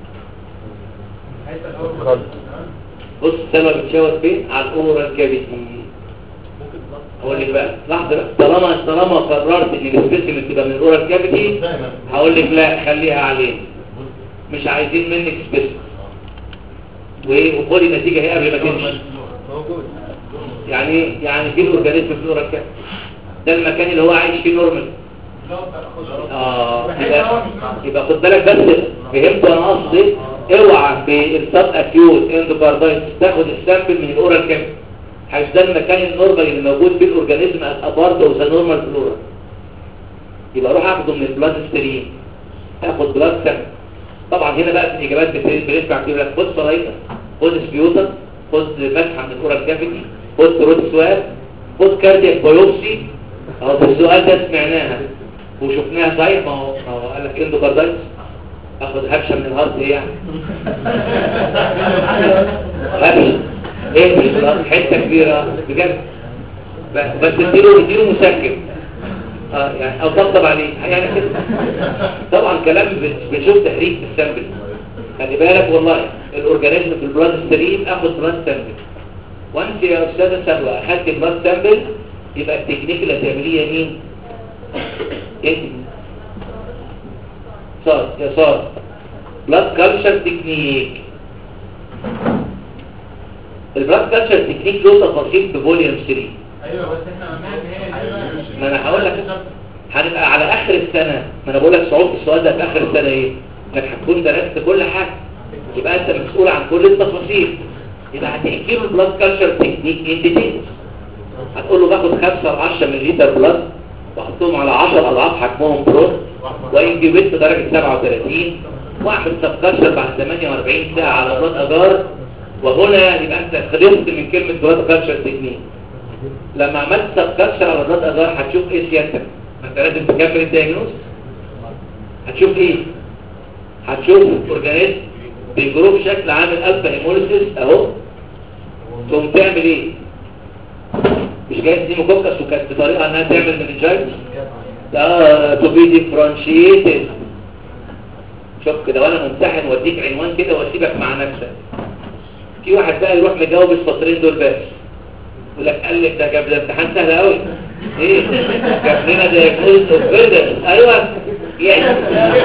بص سلوى بتشاور فين على الاورال كافيتي هقول لك بقى لحظه بقى طالما طالما قررت ان السبيسمن تبقى من الاورال كافيتي هقول لك لا خليها عليه مش عايزين منك سبيسمن وايه وخدي النتيجه هي قبل ما تمشي يعني ايه؟ يعني في الاورجانيزم في الاورال كافيتي ده المكان اللي هو عايش فيه نورمال اه يبقى يبقى خد بالك بس فهمت انا قصدي اوعى في السب اكيوت اندوكاردايتس تاخد السامبل من الاورال كام حيث ده المكان النورمال اللي موجود فيه الاورجانيزم از ابارت او ذا نورمال فلورا يبقى اروح اخده من البلاد ستريم اخد بلاد سامبل طبعا هنا بقى في الاجابات بنسمع كتير لك خد صلايطه خد سبيوتا خد مسحه من الاورال كافيتي خد تروت سواب خد كاردياك بايوبسي اهو في السؤال ده سمعناها وشفناها صحيح ما هو ما هو قال لك اندوكاردايتس اخد هبشه من الهارت ايه يعني هبشه ايه مش الهارت حته كبيره بجد ب- بس اديله اديله مسكن اه يعني او طبطب عليه يعني كده طبعا كلام ب- بنشوف تهريج في السامبل خلي بالك والله الاورجانيزم في البلاد ستريم اخد بلاد سامبل وانت يا استاذه سلوى اخدت البلاد سامبل يبقى التكنيك اللي هتعمليه مين انت صار يا صار بلاد كالتشر تكنيك البلاد كالتشر تكنيك له تفاصيل في فوليوم 3 ايوه بس احنا عملنا ما انا هقول لك هنبقى على اخر السنه ما انا بقول لك صعوبه السؤال ده في اخر السنه ايه انك هتكون درست كل حاجه يبقى انت مسؤول عن كل التفاصيل يبقى هتحكي له البلاد كالتشر تكنيك ان ديتيلز هتقول له باخد 5 ل 10 مللي بلاد واحطهم على 10 اضعاف حجمهم برو وانجبت درجه 37 واعمل سبكشر بعد 48 ساعه على بلاد اجار وهنا يبقى انت خلصت من كلمه بلاد كالتشر تكنيك لما عملت سبكشر على بلاد اجار هتشوف ايه سيادتك ما انت لازم تكمل الدايجنوز هتشوف ايه هتشوف اورجانيزم بيجرو بشكل عامل الفا هيموليسيس اهو تقوم تعمل ايه مش جاي دي مكوكس وكانت بطريقه انها تعمل منجايتس لا تو بي ديفرنشيتد شوف كده وانا ممتحن واديك عنوان كده واسيبك مع نفسك في واحد بقى يروح مجاوب السطرين دول بس يقول لك قال لك ده جاب ده امتحان سهل قوي ايه جاب لنا دايجنوز اوف بيردن ايوه يعني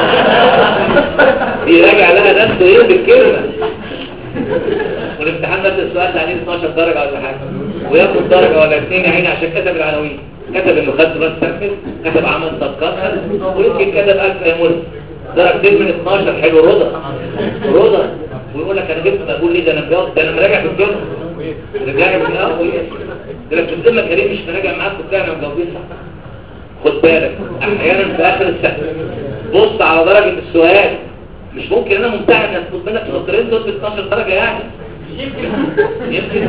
بيراجع لها نفسه ايه بالكلمه والامتحان نفس السؤال ده عليه 12 درجه ولا حاجه وياخد درجه ولا اثنين يا عيني عشان كتب العناوين كتب انه خد بلاد سامبل كتب عمل سبكاتر ويمكن كتب الف يمر درجتين من 12 حلو رضا رضا ويقول لك انا جبت مقبول ليه ده انا مجاوب ده انا مراجع في الجو رجعنا في الاول ده لك بتذمك كريم مش مراجع معاك وبتاع مجاوبين صح خد بالك احيانا في اخر السنه بص على درجه السؤال مش ممكن انا ممتحن اطلب منك سطرين دول ب 12 درجه يعني يمكن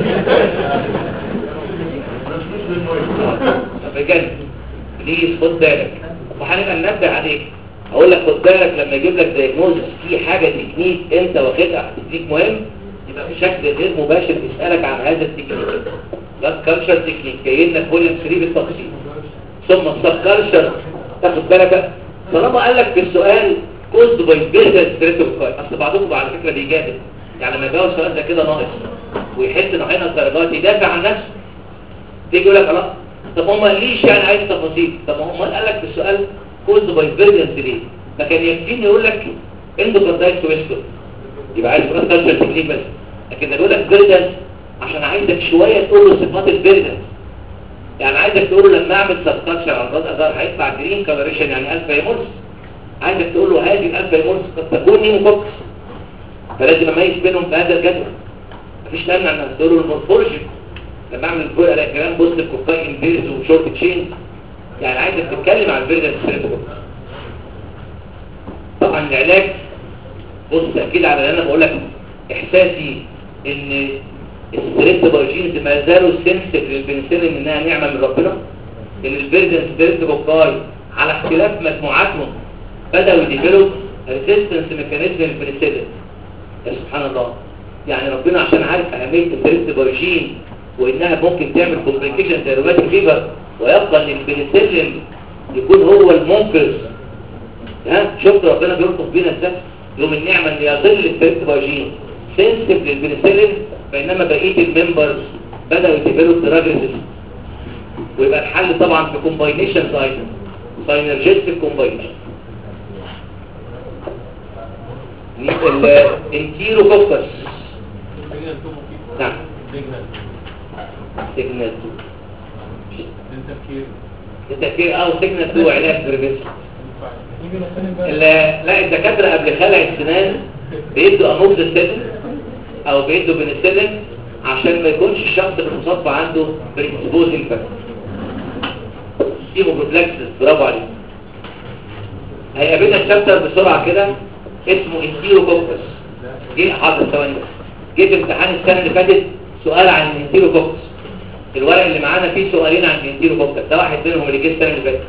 بجد بليز خد بالك وهنبقى ننبه عليك اقول لك خد بالك لما يجيب لك دايجنوزس في حاجه تكنيك انت واخدها تكنيك مهم يبقى بشكل غير مباشر بيسالك عن هذا التكنيك بلاد كالتشر تكنيك جاي لنا فوليوم 3 بالتفصيل ثم السب كالتشر تاخد بالك بقى. طالما قال لك في السؤال كوزد باي بيزنس ستريتوكاي اصل بعضكم على فكره بيجادل يعني لما يجاوب السؤال ده كده ناقص ويحس انه هنا الدرجات يدافع عن نفسه تيجي يقول لك خلاص طب هم ليش يعني عايز تفاصيل طب ما هم قال لك في السؤال كوزد باي بيزنس ليه ما كان يكفيني يقول لك اندوكاردايتس ويسكت يبقى عايز بلاد كالتشر تكنيك بس لكن ده بيقول لك بيردنس عشان عايزك شويه تقول له صفات البيردنس يعني عايزك تقول له لما اعمل سبكاتشر على الراد اذار هيطلع جرين كالوريشن يعني الفا هيمولس عايزك تقول له هذه الالفا هيمولس قد تكون نيموكوكس فلازم اميز بينهم في هذا الجدول مفيش مانع انك تقول له المورفولوجي لما اعمل الكل على كلام بوست كوكاين بيرز وشورت تشين يعني عايزك تتكلم عن البيردنس طبعا العلاج بص اكيد على اللي انا بقول لك احساسي ان الستريبت بايجينز ما زالوا سنسيف للبنسلين انها نعمه من ربنا ان البيردن ستريبت بوكاي على اختلاف مجموعاتهم بداوا يديفلوب ريزيستنس ميكانيزم للبنسلين يا سبحان الله يعني ربنا عشان عارف اهميه الستريبت بايجين وانها ممكن تعمل كومبليكيشن زي روماتيك فيفر ويبقى ان البنسلين يكون هو المنقذ ها شفت ربنا بيرقص بينا ازاي يوم النعمه ان يظل التريبتوجين سنسيف للبنسلين بينما بقيه الممبرز بداوا يديفلوب دراج ريزيستنس ويبقى الحل طبعا في كومباينيشن ايتم ساينرجيستيك كومباينيشن الانتيروكوكس نعم سيجنال 2 التفكير اه سيجنال 2 علاج بريفيشن لا الدكاتره قبل خلع السنان بيدوا اموكسيسيلين او بيدوا بنسلين عشان ما يكونش الشخص المصاب عنده بريسبوزنج فاكتور هيموبروفلاكسس برافو عليك هيقابلنا الشابتر بسرعه كده اسمه انتيروكوكس جه حاضر ثواني بس جه في امتحان السنه اللي فاتت سؤال عن الانتيروكوكس الورق اللي معانا فيه سؤالين عن الانتيروكوكس ده واحد منهم اللي جه السنه اللي فاتت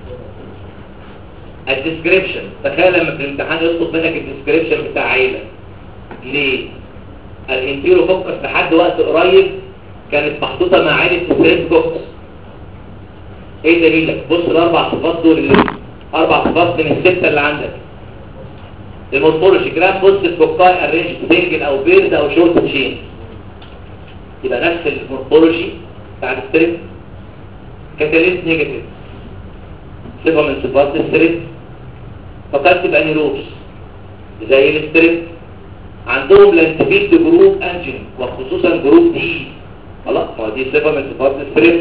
الديسكريبشن تخيل لما في الامتحان يطلب منك الديسكريبشن بتاع عيله ليه الانتيروكوكس لحد وقت قريب كانت محطوطه مع عيله ستريبتوكس ايه دليلك بص الاربع صفات دول اللي اربع صفات من السته اللي عندك المورفولوجي جرام بوزيتيف كوكاي ارينج سنجل او بيرد او شورت تشين يبقى نفس المورفولوجي بتاع الستريب كاتاليست نيجاتيف صفه من صفات الستريب فقد تبقى نيروبس زي الستريب عندهم لانتفيد جروب انجن وخصوصا جروب دي خلاص ما دي صفه من صفات الستريب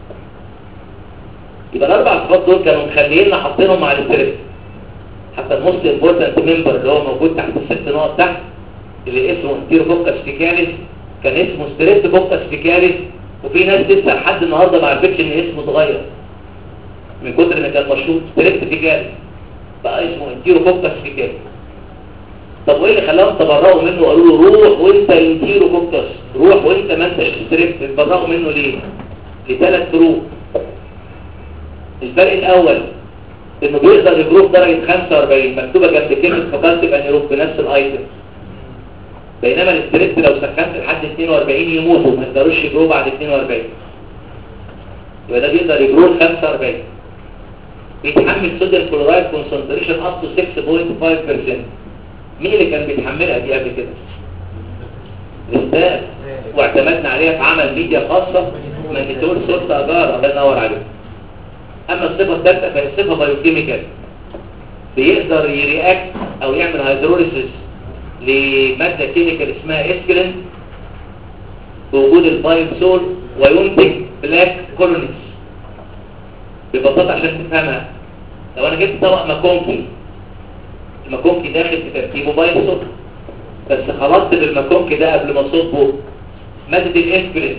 يبقى الاربع صفات دول كانوا مخلينا حاطينهم مع الستريب حتى الموست امبورتنت ممبر اللي هو موجود تحت الست نقط تحت اللي اسمه انتيروكوكس فيكاليس كان اسمه ستريبتوكوكس فيكاليس وفي ناس لسه لحد النهارده ما عرفتش ان اسمه اتغير من كتر ان كان مشهور ستريبت فيكاليس بقى اسمه انتيروكوكس فيكاليس طب وايه اللي خلاهم تبرؤوا منه وقالوا له روح وانت انتيروكوكس روح وانت ما انتش ستريبت تبرؤوا منه ليه؟ لثلاث فروق الفرق الاول انه بيقدر يجروب درجة 45 مكتوبة جنب كلمة فاكولتيف انيروب بنفس الايتم بينما الاستريت لو سخنت لحد 42 يموتوا ما يقدروش يجروب بعد 42 يبقى ده بيقدر يجروب 45 بيتحمل صوديوم كلورايد كونسنتريشن اب تو 6.5% مين اللي كان بيتحملها دي قبل كده؟ الاستاذ واعتمدنا عليها في عمل ميديا خاصة مانيتور صوت اجار الله ينور عليك اما الصفه الثالثه فهي صفه بايوكيميكال بيقدر يرياكت او يعمل هيدروليسيس لماده كيميكال اسمها اسكرين بوجود البايوسول وينتج بلاك كولونيز ببساطه عشان تفهمها لو انا جبت طبق ماكونكي الماكونكي داخل في تركيبه بايوسول بس خلطت بالماكونكي ده قبل ما اصبه ماده الاسكرين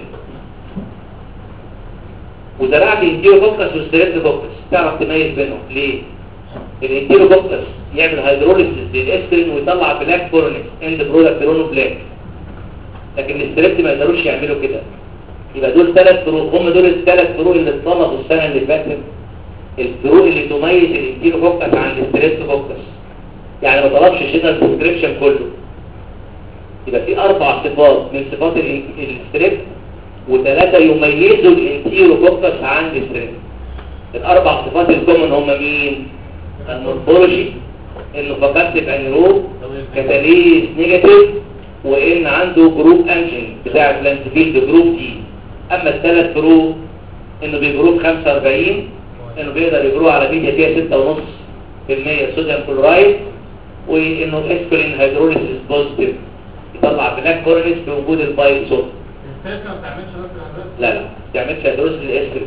وزرعت انتيروكوكس وستريبتوكوكس تعرف تميز بينهم ليه الانتيروكوكس يعمل هيدروليسيس للاسكرين ويطلع بلاك فورنكس اند برودكت لونه بلاك لكن الستريبت ما يقدروش يعملوا كده يبقى دول ثلاث فروق هم دول الثلاث فروق اللي اتصنفوا السنه اللي فاتت الفروق اللي تميز الانتيروكوكس عن الستريبتوكوكس يعني ما طلبش جنرال ديسكريبشن كله يبقى في اربع صفات من صفات الستريبت وثلاثة يميزوا الانتيروكوكس عن الستريب الاربع صفات الكومن هم مين المورفولوجي انه فاكتيف انيروب كاتاليز نيجاتيف وان عنده جروب انجن بتاع الانتفيلد جروب دي اما الثلاث فروق انه بيجروب 45 انه بيقدر يجروب على ميديا فيها 6.5% صوديوم كلورايد وانه اسبرين هيدروليسيس بوزيتيف يطلع بلاك كورنيس في وجود البايوسول لا لا ما تعملش هيدروس للاسكرين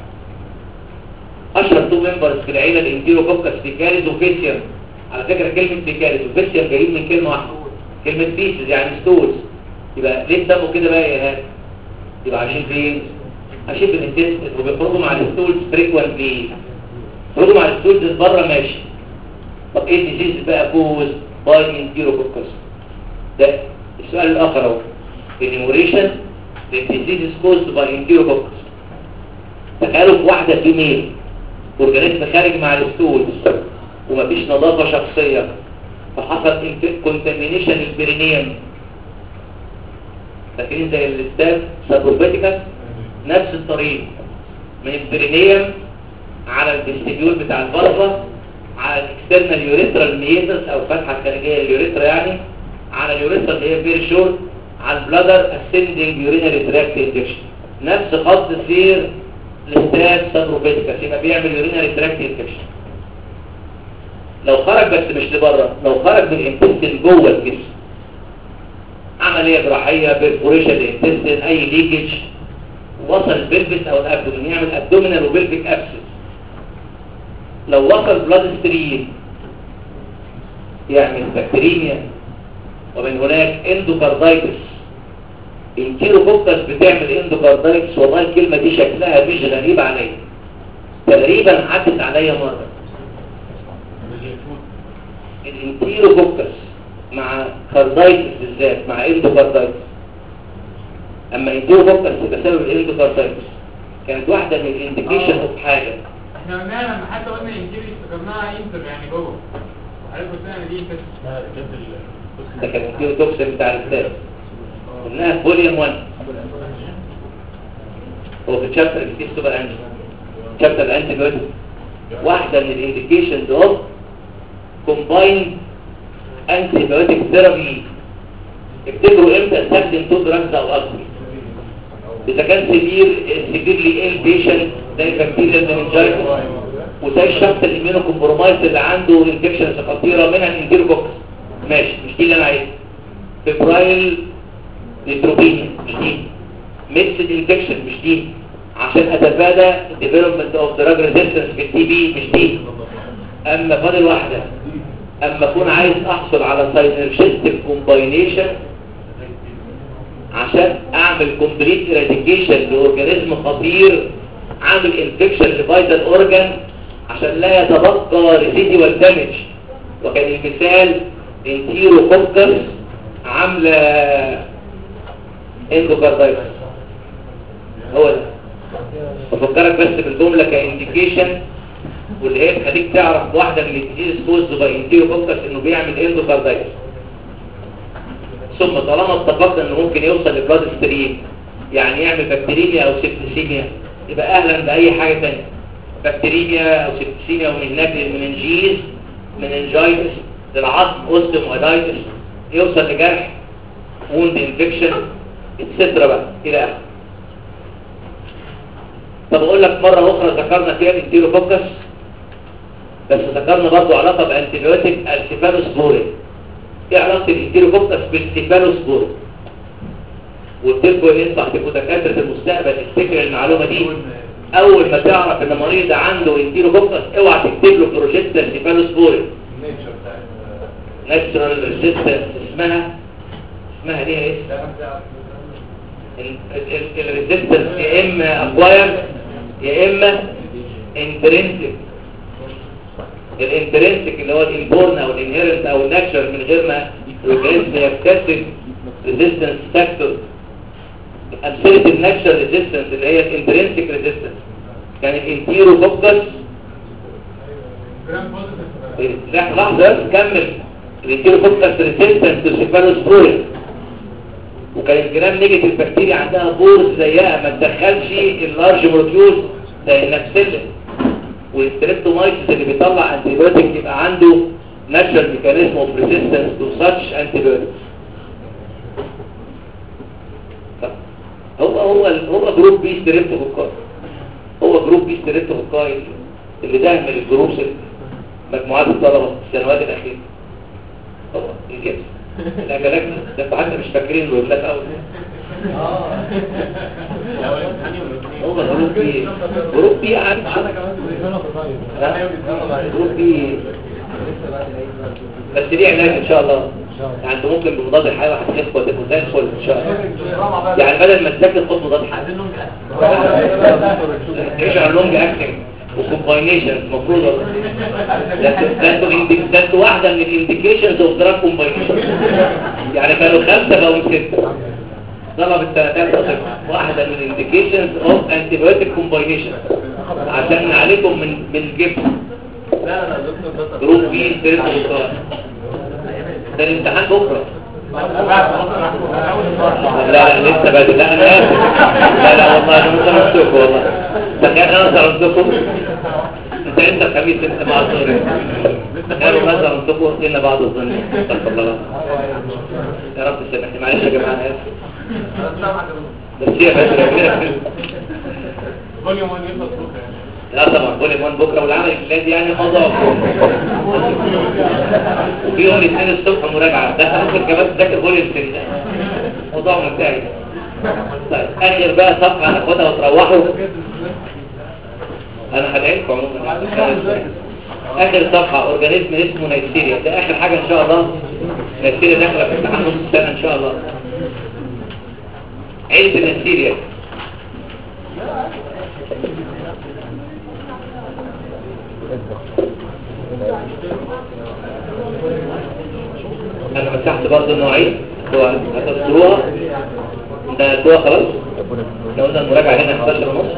اشهر تو ممبرز في العيله الانتيروكوكس فيكاليز وفيسيوم على فكره كلمه فيكاليز وفيسيوم جايين من كلمه واحده كلمه فيسز يعني ستولز يبقى ليه سموا كده بقى يا ايهاب يبقى عايشين فين عايشين في الانتستين وبيخرجوا مع الستولز فريكوينتلي يخرجوا مع الستولز بره ماشي طب ايه الديزيز بقى كوز باي انتيروكوكس ده السؤال الاخر اهو النيموريشن للديزيز كوزد باي انتيروكوكس تخيلوا في واحدة فيميل اورجانيزم خارج مع الستولز ومفيش نظافة شخصية فحصل كونتامينيشن البرينيوم فاكرين زي الاستاذ سابروفيتيكا نفس الطريق من البرينيوم على الديستريبيول بتاع البلبة على الاكسترنال يوريترال ميتس او الفتحه الخارجيه اليوريترا يعني على اليوريترا اللي هي فيري شورت على البلادر اسندنج يورينري تراكت انفكشن نفس خط سير الاستاذ سابروفيسكس يبقى بيعمل يورينري تراكت انفكشن لو خرج بس مش لبره لو خرج من الانتستين جوه الجسم عمليه جراحيه بيرفوريشن الانتستين اي ليكج وصل البلفس او الابدومين يعمل ابدومينال وبلفيك ابسس لو وصل بلاد ستريم يعمل بكتيريميا ومن هناك اندوكاردايتس انتيروكوكس بتعمل اندوكاردايتس والله الكلمة دي شكلها مش غريب عليا تقريبا عدت عليا مرة الانتيروكوكس مع كاردايتس بالذات مع اندوكاردايتس اما انتيروكوكس بسبب الاندوكاردايتس كانت واحدة من الانديكيشن اوف حاجة احنا قلناها لما حتى قلنا انجيري افتكرناها انتر يعني جوه عارف قلت لنا دي انتر ده كان الانتيروكوكس بتاع الاستاذ قلناها في فوليوم 1 هو في تشابتر الكتيب سوبر انجل تشابتر الانتي بيوتيك واحدة من الانديكيشنز اوف كومباين انتي بيوتيك ثيرابي افتكروا امتى استخدم تو دراجز او اكتر اذا كان سيفير سيفيرلي ال بيشنت زي بكتيريا مننجايتس وزي الشخص الاميونو كومبرومايز اللي عنده انفكشنز خطيره منها الانتيروكوكس ماشي مش دي اللي انا عايزها فبرايل نيتروبينيا مش دي ميكسد انفكشن مش دي عشان اتفادى ديفلوبمنت اوف دراج ريزيستنس في التي بي مش دي اما فاضل واحده اما اكون عايز احصل على ساينرجستيك كومباينيشن عشان اعمل كومبليت ايراديكيشن لاورجانيزم خطير عامل انفكشن لفيتال اورجان عشان لا يتبقى ريسيديوال دامج وكان المثال انتيروكوكس عامله اندوكاردايتس هو ده بفكرك بس بالجمله كانديكيشن واللي هي تخليك تعرف واحده من الديزيز كوز باي انتيروكوكس انه بيعمل اندوكاردايتس ثم طالما اتفقنا انه ممكن يوصل لبلاد ستريم يعني يعمل بكتيريميا او سيبتسيميا يبقى اهلا باي حاجه ثانيه بكتيريميا او سيبتسيميا ومن هناك للمننجيز مننجايتس للعظم اوستيومايلايتس يوصل لجرح ووند انفكشن اتسترا بقى الى اخره طب اقول لك مره اخرى ذكرنا فيها الانتيروفوكس بس ذكرنا برضه علاقه بانتيبيوتيك السيفالوسبورين ايه علاقه الانتيروفوكس بالسيفالوسبورين وقلت لكم ان انتوا هتبقوا دكاتره المستقبل افتكر المعلومه دي اول ما تعرف ان مريض عنده انتيروفوكس اوعى تكتب له بروجيكتا سيفالوسبورين النيتشر بتاع ناتشرال ريزيستنس اسمها اسمها ليها ايه الريزيستنس يا اما اكواير يا اما انترنسك الانترنسك اللي هو الانبورن او الانهيرنت او الناتشر من غير ما الاورجانيزم يكتسب ريزيستنس فاكتور امثله الناتشر ريزيستنس اللي هي الانترنسك ريزيستنس كان الانتيرو فوكس جرام بوزيتيف لا لحظه بس كمل الانتيرو فوكس ريزيستنس تو سيفالوسبورين وكان الجرام نيجاتيف بكتيريا عندها بورز زيها ما تدخلش اللارج مولكيولز زي النكسلين والستريبتومايسيس اللي بيطلع انتيبيوتيك يبقى عنده ناتشرال ميكانيزم اوف ريزيستنس تو ساتش انتيبيوتيك هو هو هو جروب بي ستريبتوكوكاي هو جروب بي ستريبتوكوكاي اللي ده من الجروبس مجموعات الطلبه في السنوات الاخيره هو الجبس الاكلات ده انتوا حتى مش فاكرين الولاد قوي هو جروب بي جروب بي عارف لا، جروب بي بس ليه علاج ان شاء الله يعني انتوا ممكن بمضاد الحيوي هتخف وتبقوا زي الفل ان شاء الله يعني بدل ما تذاكر خد مضاد حيوي ايش على لونج اكتنج وكومباينيشن المفروض والله. ده انتوا- ده انتوا إنديك- ده انتوا واحده من الانديكيشنز اوف دراج كومباينيشن يعني كانوا خمسه بقوا سته طلب الثلاثات صفر واحده من الانديكيشنز اوف انتيبيوتيك كومباينيشن عشان نعالجهم من من الجبس جروب بي ستريس بكره ده الامتحان بكره لا لا لسه بدري لا انا اسف لا لا والله انا متنصف والله تخيل انا ظلمتكم انت انت الخميس انت مع الظهر تخيلوا ما ظلمتكم ان بعض الظن استغفر الله يا رب سامحني معلش يا جماعه انا اسف بس هي بدري كل يوم يخلص بكره يعني لا طبعا كل يوم بكره والعمل الجديد يعني قضاء وفي يوم الاثنين الصبح مراجعه ده ممكن كمان تذاكر كل الاثنين ده موضوع ممتاز طيب اخر بقى صفحه هناخدها وتروحوا انا هدعيكم عموما اخر صفحه اورجانيزم اسمه نيسيريا ده اخر حاجه ان شاء الله نيسيريا داخله في امتحان نص السنه ان شاء الله عيله النيسيريا انا مسحت برضه النوعين هو هتذكروها ده الكوره خلاص احنا قلنا المراجعه هنا 11 ونص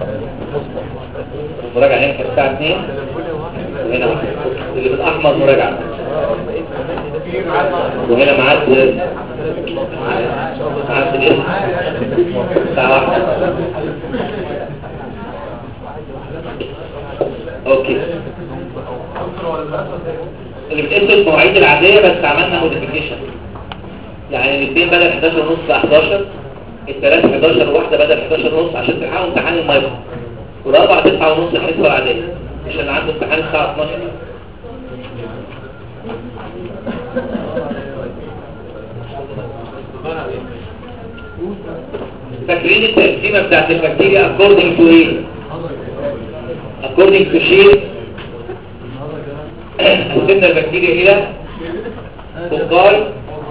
المراجعه هنا كانت الساعه 2 وهنا واحد. اللي بالاحمر مراجعه وهنا ميعاد ميعاد الاسم الساعه 1 اوكي اللي بتقيس المواعيد العادية بس عملنا موديفيكيشن يعني الاثنين بدل 11 ونص بقى 11 الثلاث 11 وواحدة بدل 11 ونص عشان تلحقوا امتحان المايكرو والاربع 9 ونص الحصة العادية مش اللي عنده امتحان الساعة 12 فاكرين التقسيمة بتاعت البكتيريا according to ايه؟ according to shape قسمنا البكتيريا الى فوقاي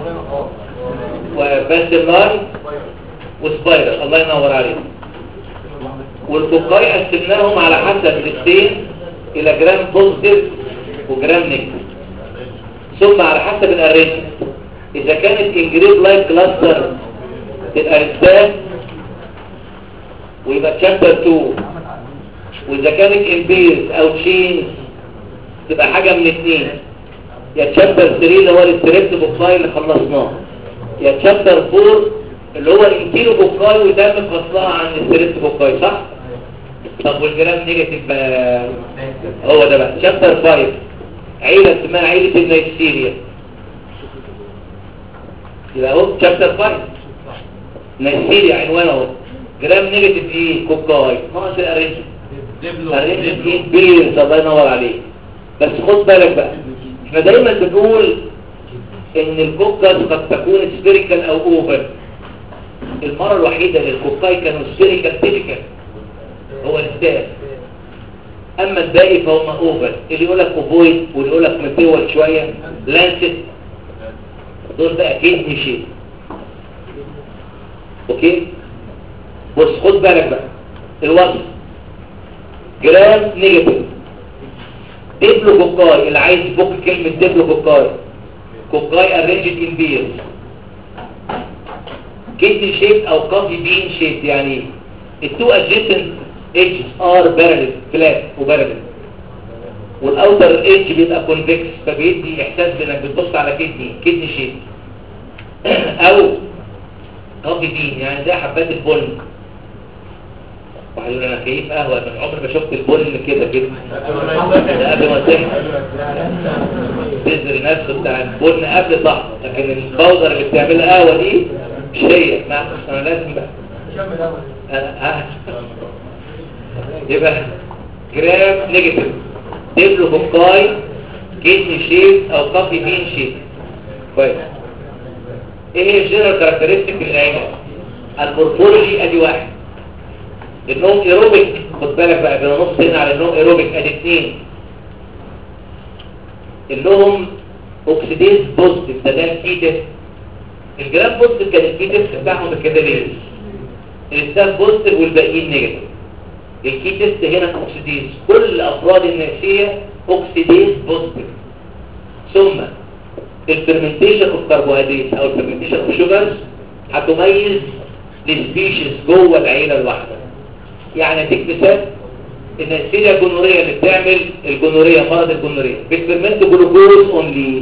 وباسلاي وسبايرال الله ينور عليك والفوقاي قسمناهم على حسب الاثنين الى جرام بوزيتيف وجرام نيجاتيف ثم على حسب الارينجمنت اذا كانت انجريد لايك كلاستر تبقى رسالة ويبقى تشابتر 2 واذا كانت امبيرز او تشينز تبقى حاجة من اتنين يا تشابتر 3 اللي هو الستريبت بوكاي اللي خلصناه يا تشابتر 4 اللي هو الانتيرو بوكاي وتم فصلها عن الستريبت بوكاي صح؟ طب والجرام نيجاتيف بقى هو ده بقى تشابتر 5 عيلة اسمها عيلة النيسيريا يبقى اهو تشابتر 5 نيسيريا عنوانه اهو جرام نيجاتيف ايه كوكاي ناقص الارينجمنت الارينجمنت ايه بيرز الله ينور عليك بس خد بالك بقى احنا دايما بنقول ان الكوكاس قد تكون سفيريكال او اوفر المرة الوحيدة اللي الكوكاي كانوا سفيريكال تيبيكال هو الستاف اما الباقي فهم اوفر اللي يقول لك اوفويد واللي يقول لك متول شوية لانست دول بقى كيدني شيء اوكي بص خد بالك بقى الوصف جرام نيجاتيف ديبلو كوكاي اللي عايز يفك كلمة ديبلو كوكاي كوكاي ارينجد ان بيرز كيدني شيب او كافي بين شيب يعني التو ادجيسنت ايدجز ار بارلل فلات وبارلل والاوتر ايدج بيبقى كونفكس فبيدي احساس بانك بتبص على كدني كدني شيب او كافي بين يعني زي حبات البن واحد يقول انا كيف قهوه من عمري ما شفت البن كده كده ده قبل ما تحمل بذر نفسه بتاع البن قبل صح لكن البودر اللي بتعملها قهوه دي مش هي ما انا لازم بقى أنا- آه. يبقى جرام نيجاتيف ديبلو بوكاي كيدني شيب او كافي بين شيب كويس ايه هي الجنرال كاركترستيك للعينه المورفولوجي ادي واحد النوم ايروبيك خد بالك بقى بنبص هنا على النوم ايروبيك ادي اثنين النوم اوكسيديز بوزيتيف ده ده الكي تيست الجرام بوزيتيف كان الكي تيست بتاعهم الكاتاليز الستاف بوزيتيف والباقيين نيجاتيف الكي تيست هنا اوكسيديز كل افراد النفسيه اوكسيديز بوزيتيف ثم الفرمنتيشن اوف كربوهيدرات او الفرمنتيشن اوف شوجرز هتميز السبيشيز جوه العيله الواحده يعني اديك مثال ان السيريا الجنوريه اللي بتعمل الجنوريه مرض الجنوريه بتفرمنت جلوكوز اونلي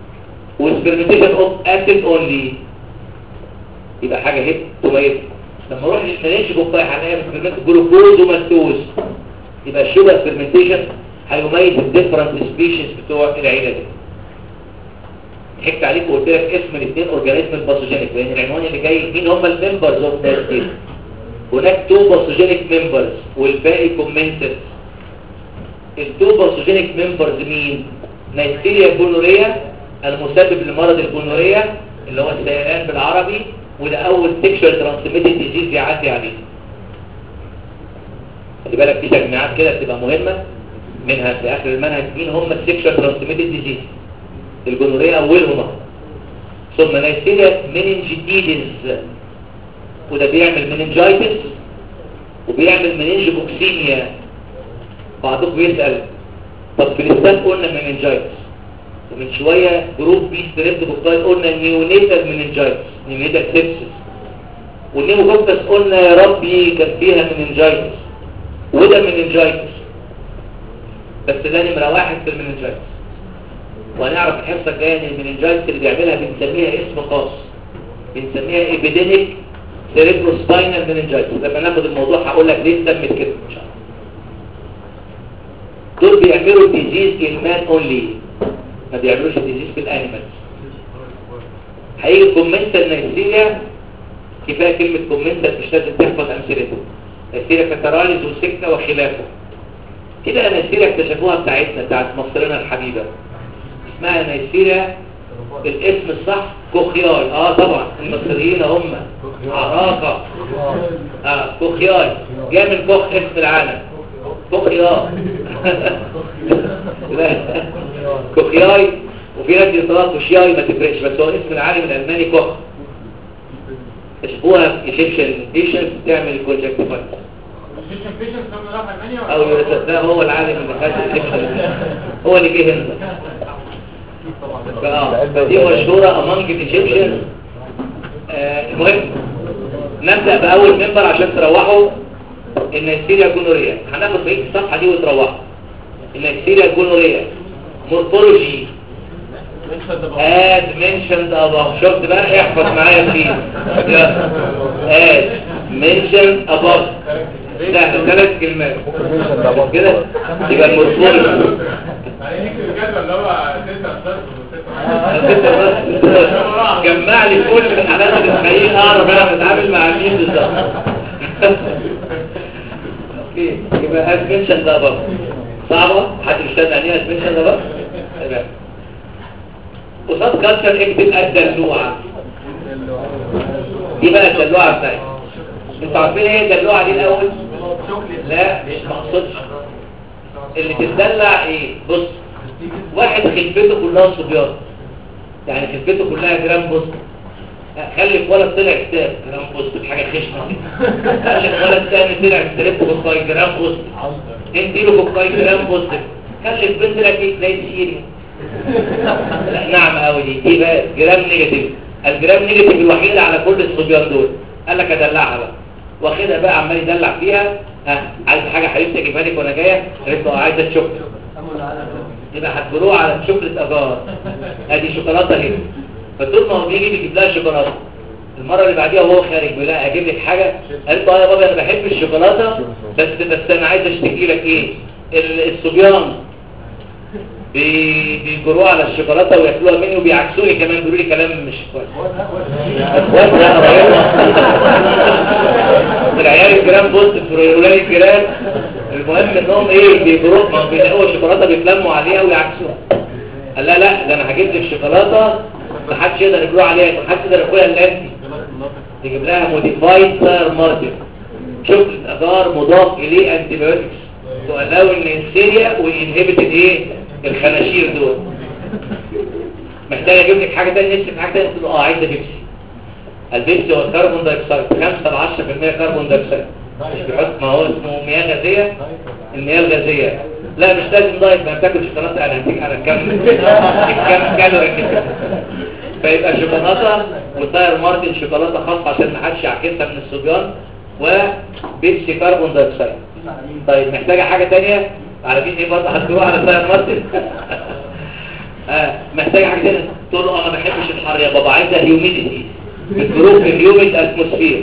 والفرمنتيشن اوف اسيد اونلي يبقى حاجه هيك تميز لما اروح للمنينج بوكاي هلاقي فيرمنت جلوكوز ومالتوز يبقى الشوجر فيرمنتيشن هيميز الديفرنت سبيشيز بتوع العيله دي ضحكت عليك وقلت لك اسم الاثنين اورجانيزم الباثوجينيك لان العنوان اللي جاي مين هم الممبرز اوف ناس هناك تو باثوجينيك ممبرز والباقي كومنتد التو باثوجينيك ممبرز مين نيستيريا جونوريا المسبب لمرض الجونوريا اللي هو السيلان بالعربي وده اول سيكشوال ترانسميتد ديزيز يعدي عليه خلي بالك في تجميعات كده بتبقى مهمه منها في اخر المنهج مين هم السيكشوال ترانسميتد ديزيز الجونوريا اولهم أهو. ثم نيستيريا مننجيتيدز وده بيعمل مننجايتس وبيعمل مننجوكسيميا بعضكم بيسأل طب في الاستاف قلنا مننجايتس ومن شوية جروب بي ستريبتوكوكاي قلنا نيونيتال مننجايتس نيونيتال سيبسس والنيموكوكس قلنا يا ربي كان فيها مننجايتس وده مننجايتس بس ده نمرة واحد في المننجايتس وهنعرف الحصة الجاية ان المننجايتس اللي بيعملها بنسميها اسم خاص بنسميها ايبيديميك سيريبروسباينال مننجايتس لما ناخد الموضوع هقول لك ليه سمت كده ان شاء الله دول بيعملوا ديزيز المان اونلي ما بيعملوش ديزيز في الانيمالز هيجي كومنتال نيسيريا كفايه كلمه كومنتال مش لازم تحفظ امثلته نيسيريا كتراليز وسكه وخلافه كده نيسيريا اكتشفوها بتاعتنا بتاعت مصرنا الحبيبه اسمها نيسيريا الاسم الصح كوخياي اه طبعا المصريين هم عراقه اه كوخياي جاي من كوخ اسم العالم كوخياي لا كوخياي وفي ناس يطلقوا كوشياي ما تفرقش بس هو اسم العالم الالماني كوخ اشبوها ايجيبشن ايشن بتعمل كونجكتيفايتس الفيشن فيشن سمى راح المانيا ولا او يرسل هو العالم اللي خد الايجيبشن هو اللي جه هنا فآه، فدي مشهورة among الإيجيبشن المهم نبدأ بأول منبر عشان تروحوا النيسيريا جونوريا هناخد بقية الصفحة دي وتروحوا النيسيريا جونوريا مورفولوجي as mentioned above شفت بقى احفظ معايا فيه as mentioned above سهل ثلاث كلمات كده يبقى المورفولوجي بعدين نكتب الجدول اللي هو ستة وستة جمع لي كل الحالات اللي تخليني اعرف انا بتعامل مع مين بالظبط اوكي يبقى ادمنشن ده بقى صعبه حد يشتغل عليها ادمنشن ده بقى تمام قصاد كالتشر اكتب الدلوعه دي بقى الدلوعه بتاعتي انتوا عارفين ايه الدلوعه دي الاول لا مش مقصودش اللي تتدلع ايه بص واحد خلفته كلها صبيان يعني خلفته كلها جرام بوست خلف ولد طلع كتاب جرام بوست حاجه خشنه كده خلف ولد تاني طلع ستريب بوكاي جرام بوست اديله بوكاي جرام بوست خلف بنت لك ايه تلاقي سيريا لا نعم قوي دي دي بقى جرام نيجاتيف الجرام نيجاتيف الوحيد على كل الصبيان دول قال لك ادلعها بقى واخدها بقى عمال يدلع فيها ها عايز حاجه حبيبتي اجيبها لك وانا جايه قالت له عايزه الشوكليت يبقى هتجروه على شوكليت اجار ادي شوكولاته اهي فطول ما هو بيجي بيجيب لها شوكولاته المره اللي بعديها وهو خارج بيقول لها اجيب لك حاجه قالت له اه يا بابا انا بحب الشوكولاته بس بس انا عايز اشتكي لك ايه ال- الصبيان بي- بيجروها على الشوكولاته وياكلوها مني وبيعكسوني كمان بيقولوا لي كلام مش كويس وزع قريبة العيال الجيران بص في ولاد الجيران المهم انهم ايه بيجروا ما بيلاقوا الشوكولاته بيتلموا عليها ويعكسوها قال لا لا ده انا هجيب لك شوكولاته ما حدش يقدر يجروا عليها ما حدش يقدر ياكلها الا انت تجيب لها موديفايد ساير مارتن شوف الاجار مضاف اليه انتي بايوتكس تقلاو ان السيريا وينهبت الايه الخناشير دول محتاج اجيب لك حاجه ثانيه نفسك في حاجه ثانيه تقول له اه عايزه بيبسي البيبسي هو الكربون دايوكسيد 5 ل 10% كربون دايوكسيد مش بيحط ما هو اسمه مياه غازيه المياه الغازيه لا مش لازم دايت ما بتاكل شوكولاته انا هديك على كام كام كالوري كده فيبقى شوكولاته وتاير مارتن شوكولاته خاصه عشان ما حدش يعكسها من الصبيان وبيبسي كربون دايوكسيد طيب محتاجه حاجه ثانيه عارفين ايه برضه هتروح على تاير مارتن آه محتاجه حاجه ثانيه تقول له انا ما بحبش الحر يا بابا عايزه هيوميديتي الجروب الهيوميد اتموسفير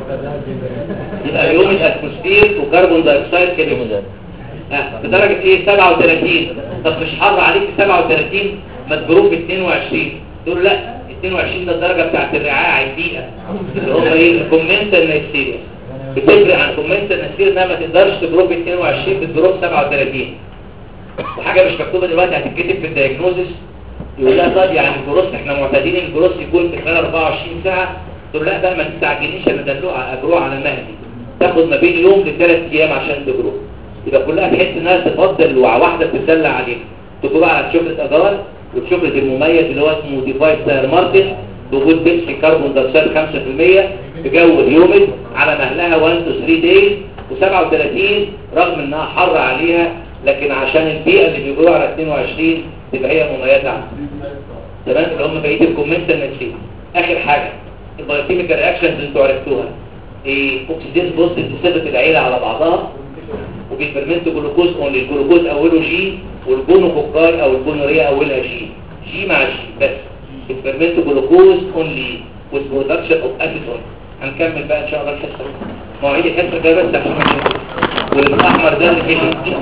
يبقى يوم الاتموسفير وكربون دايوكسيد كده ها بدرجة ايه 37 طب مش حر عليك 37 ما تجروب 22 تقول لا 22 ده الدرجة بتاعت الرعاية على البيئة اللي هم ايه الكومنتال نيستيريا بتفرق عن كومنتال نيستيريا انها ما تقدرش تجروب 22 بتجروب 37 وحاجة مش مكتوبة دلوقتي هتتكتب في الدايجنوزس يقول لها طب يعني الجروس احنا معتادين الجروس يكون في خلال 24 ساعة تقول لا بقى ما تستعجليش انا دلوع اجروه على مهدي تاخد ما بين يوم لثلاث ايام عشان تجروه يبقى كلها تحس انها تفضل واحده بتدلع عليها تجروه على شوكليت اجار والشوكليت المميز اللي هو اسمه ديفايس ساير مارتن بوجود بيبسي كربون دايوكسيد 5% في جو هيوميد على مهلها 1 تو 3 دايز و37 رغم انها حر عليها لكن عشان البيئه اللي بيجروها على 22 تبقى هي مميزه عنها تمام اللي هم بقيه الكومنت النفسيه اخر حاجه البايوكيميكال رياكشنز اللي انتوا عرفتوها ايه اوكسيديز بوست بتثبت العيله على بعضها وبيفرمنت جلوكوز اون الجلوكوز اوله جي والجونوكوكاي او الجونوريا اولها جي جي مع جي بس بيفرمنت جلوكوز اونلي with production of acetone هنكمل بقى ان شاء الله الحصه مواعيد الحصه الجايه بس عشان ما ننساش. والاحمر ده اللي فيه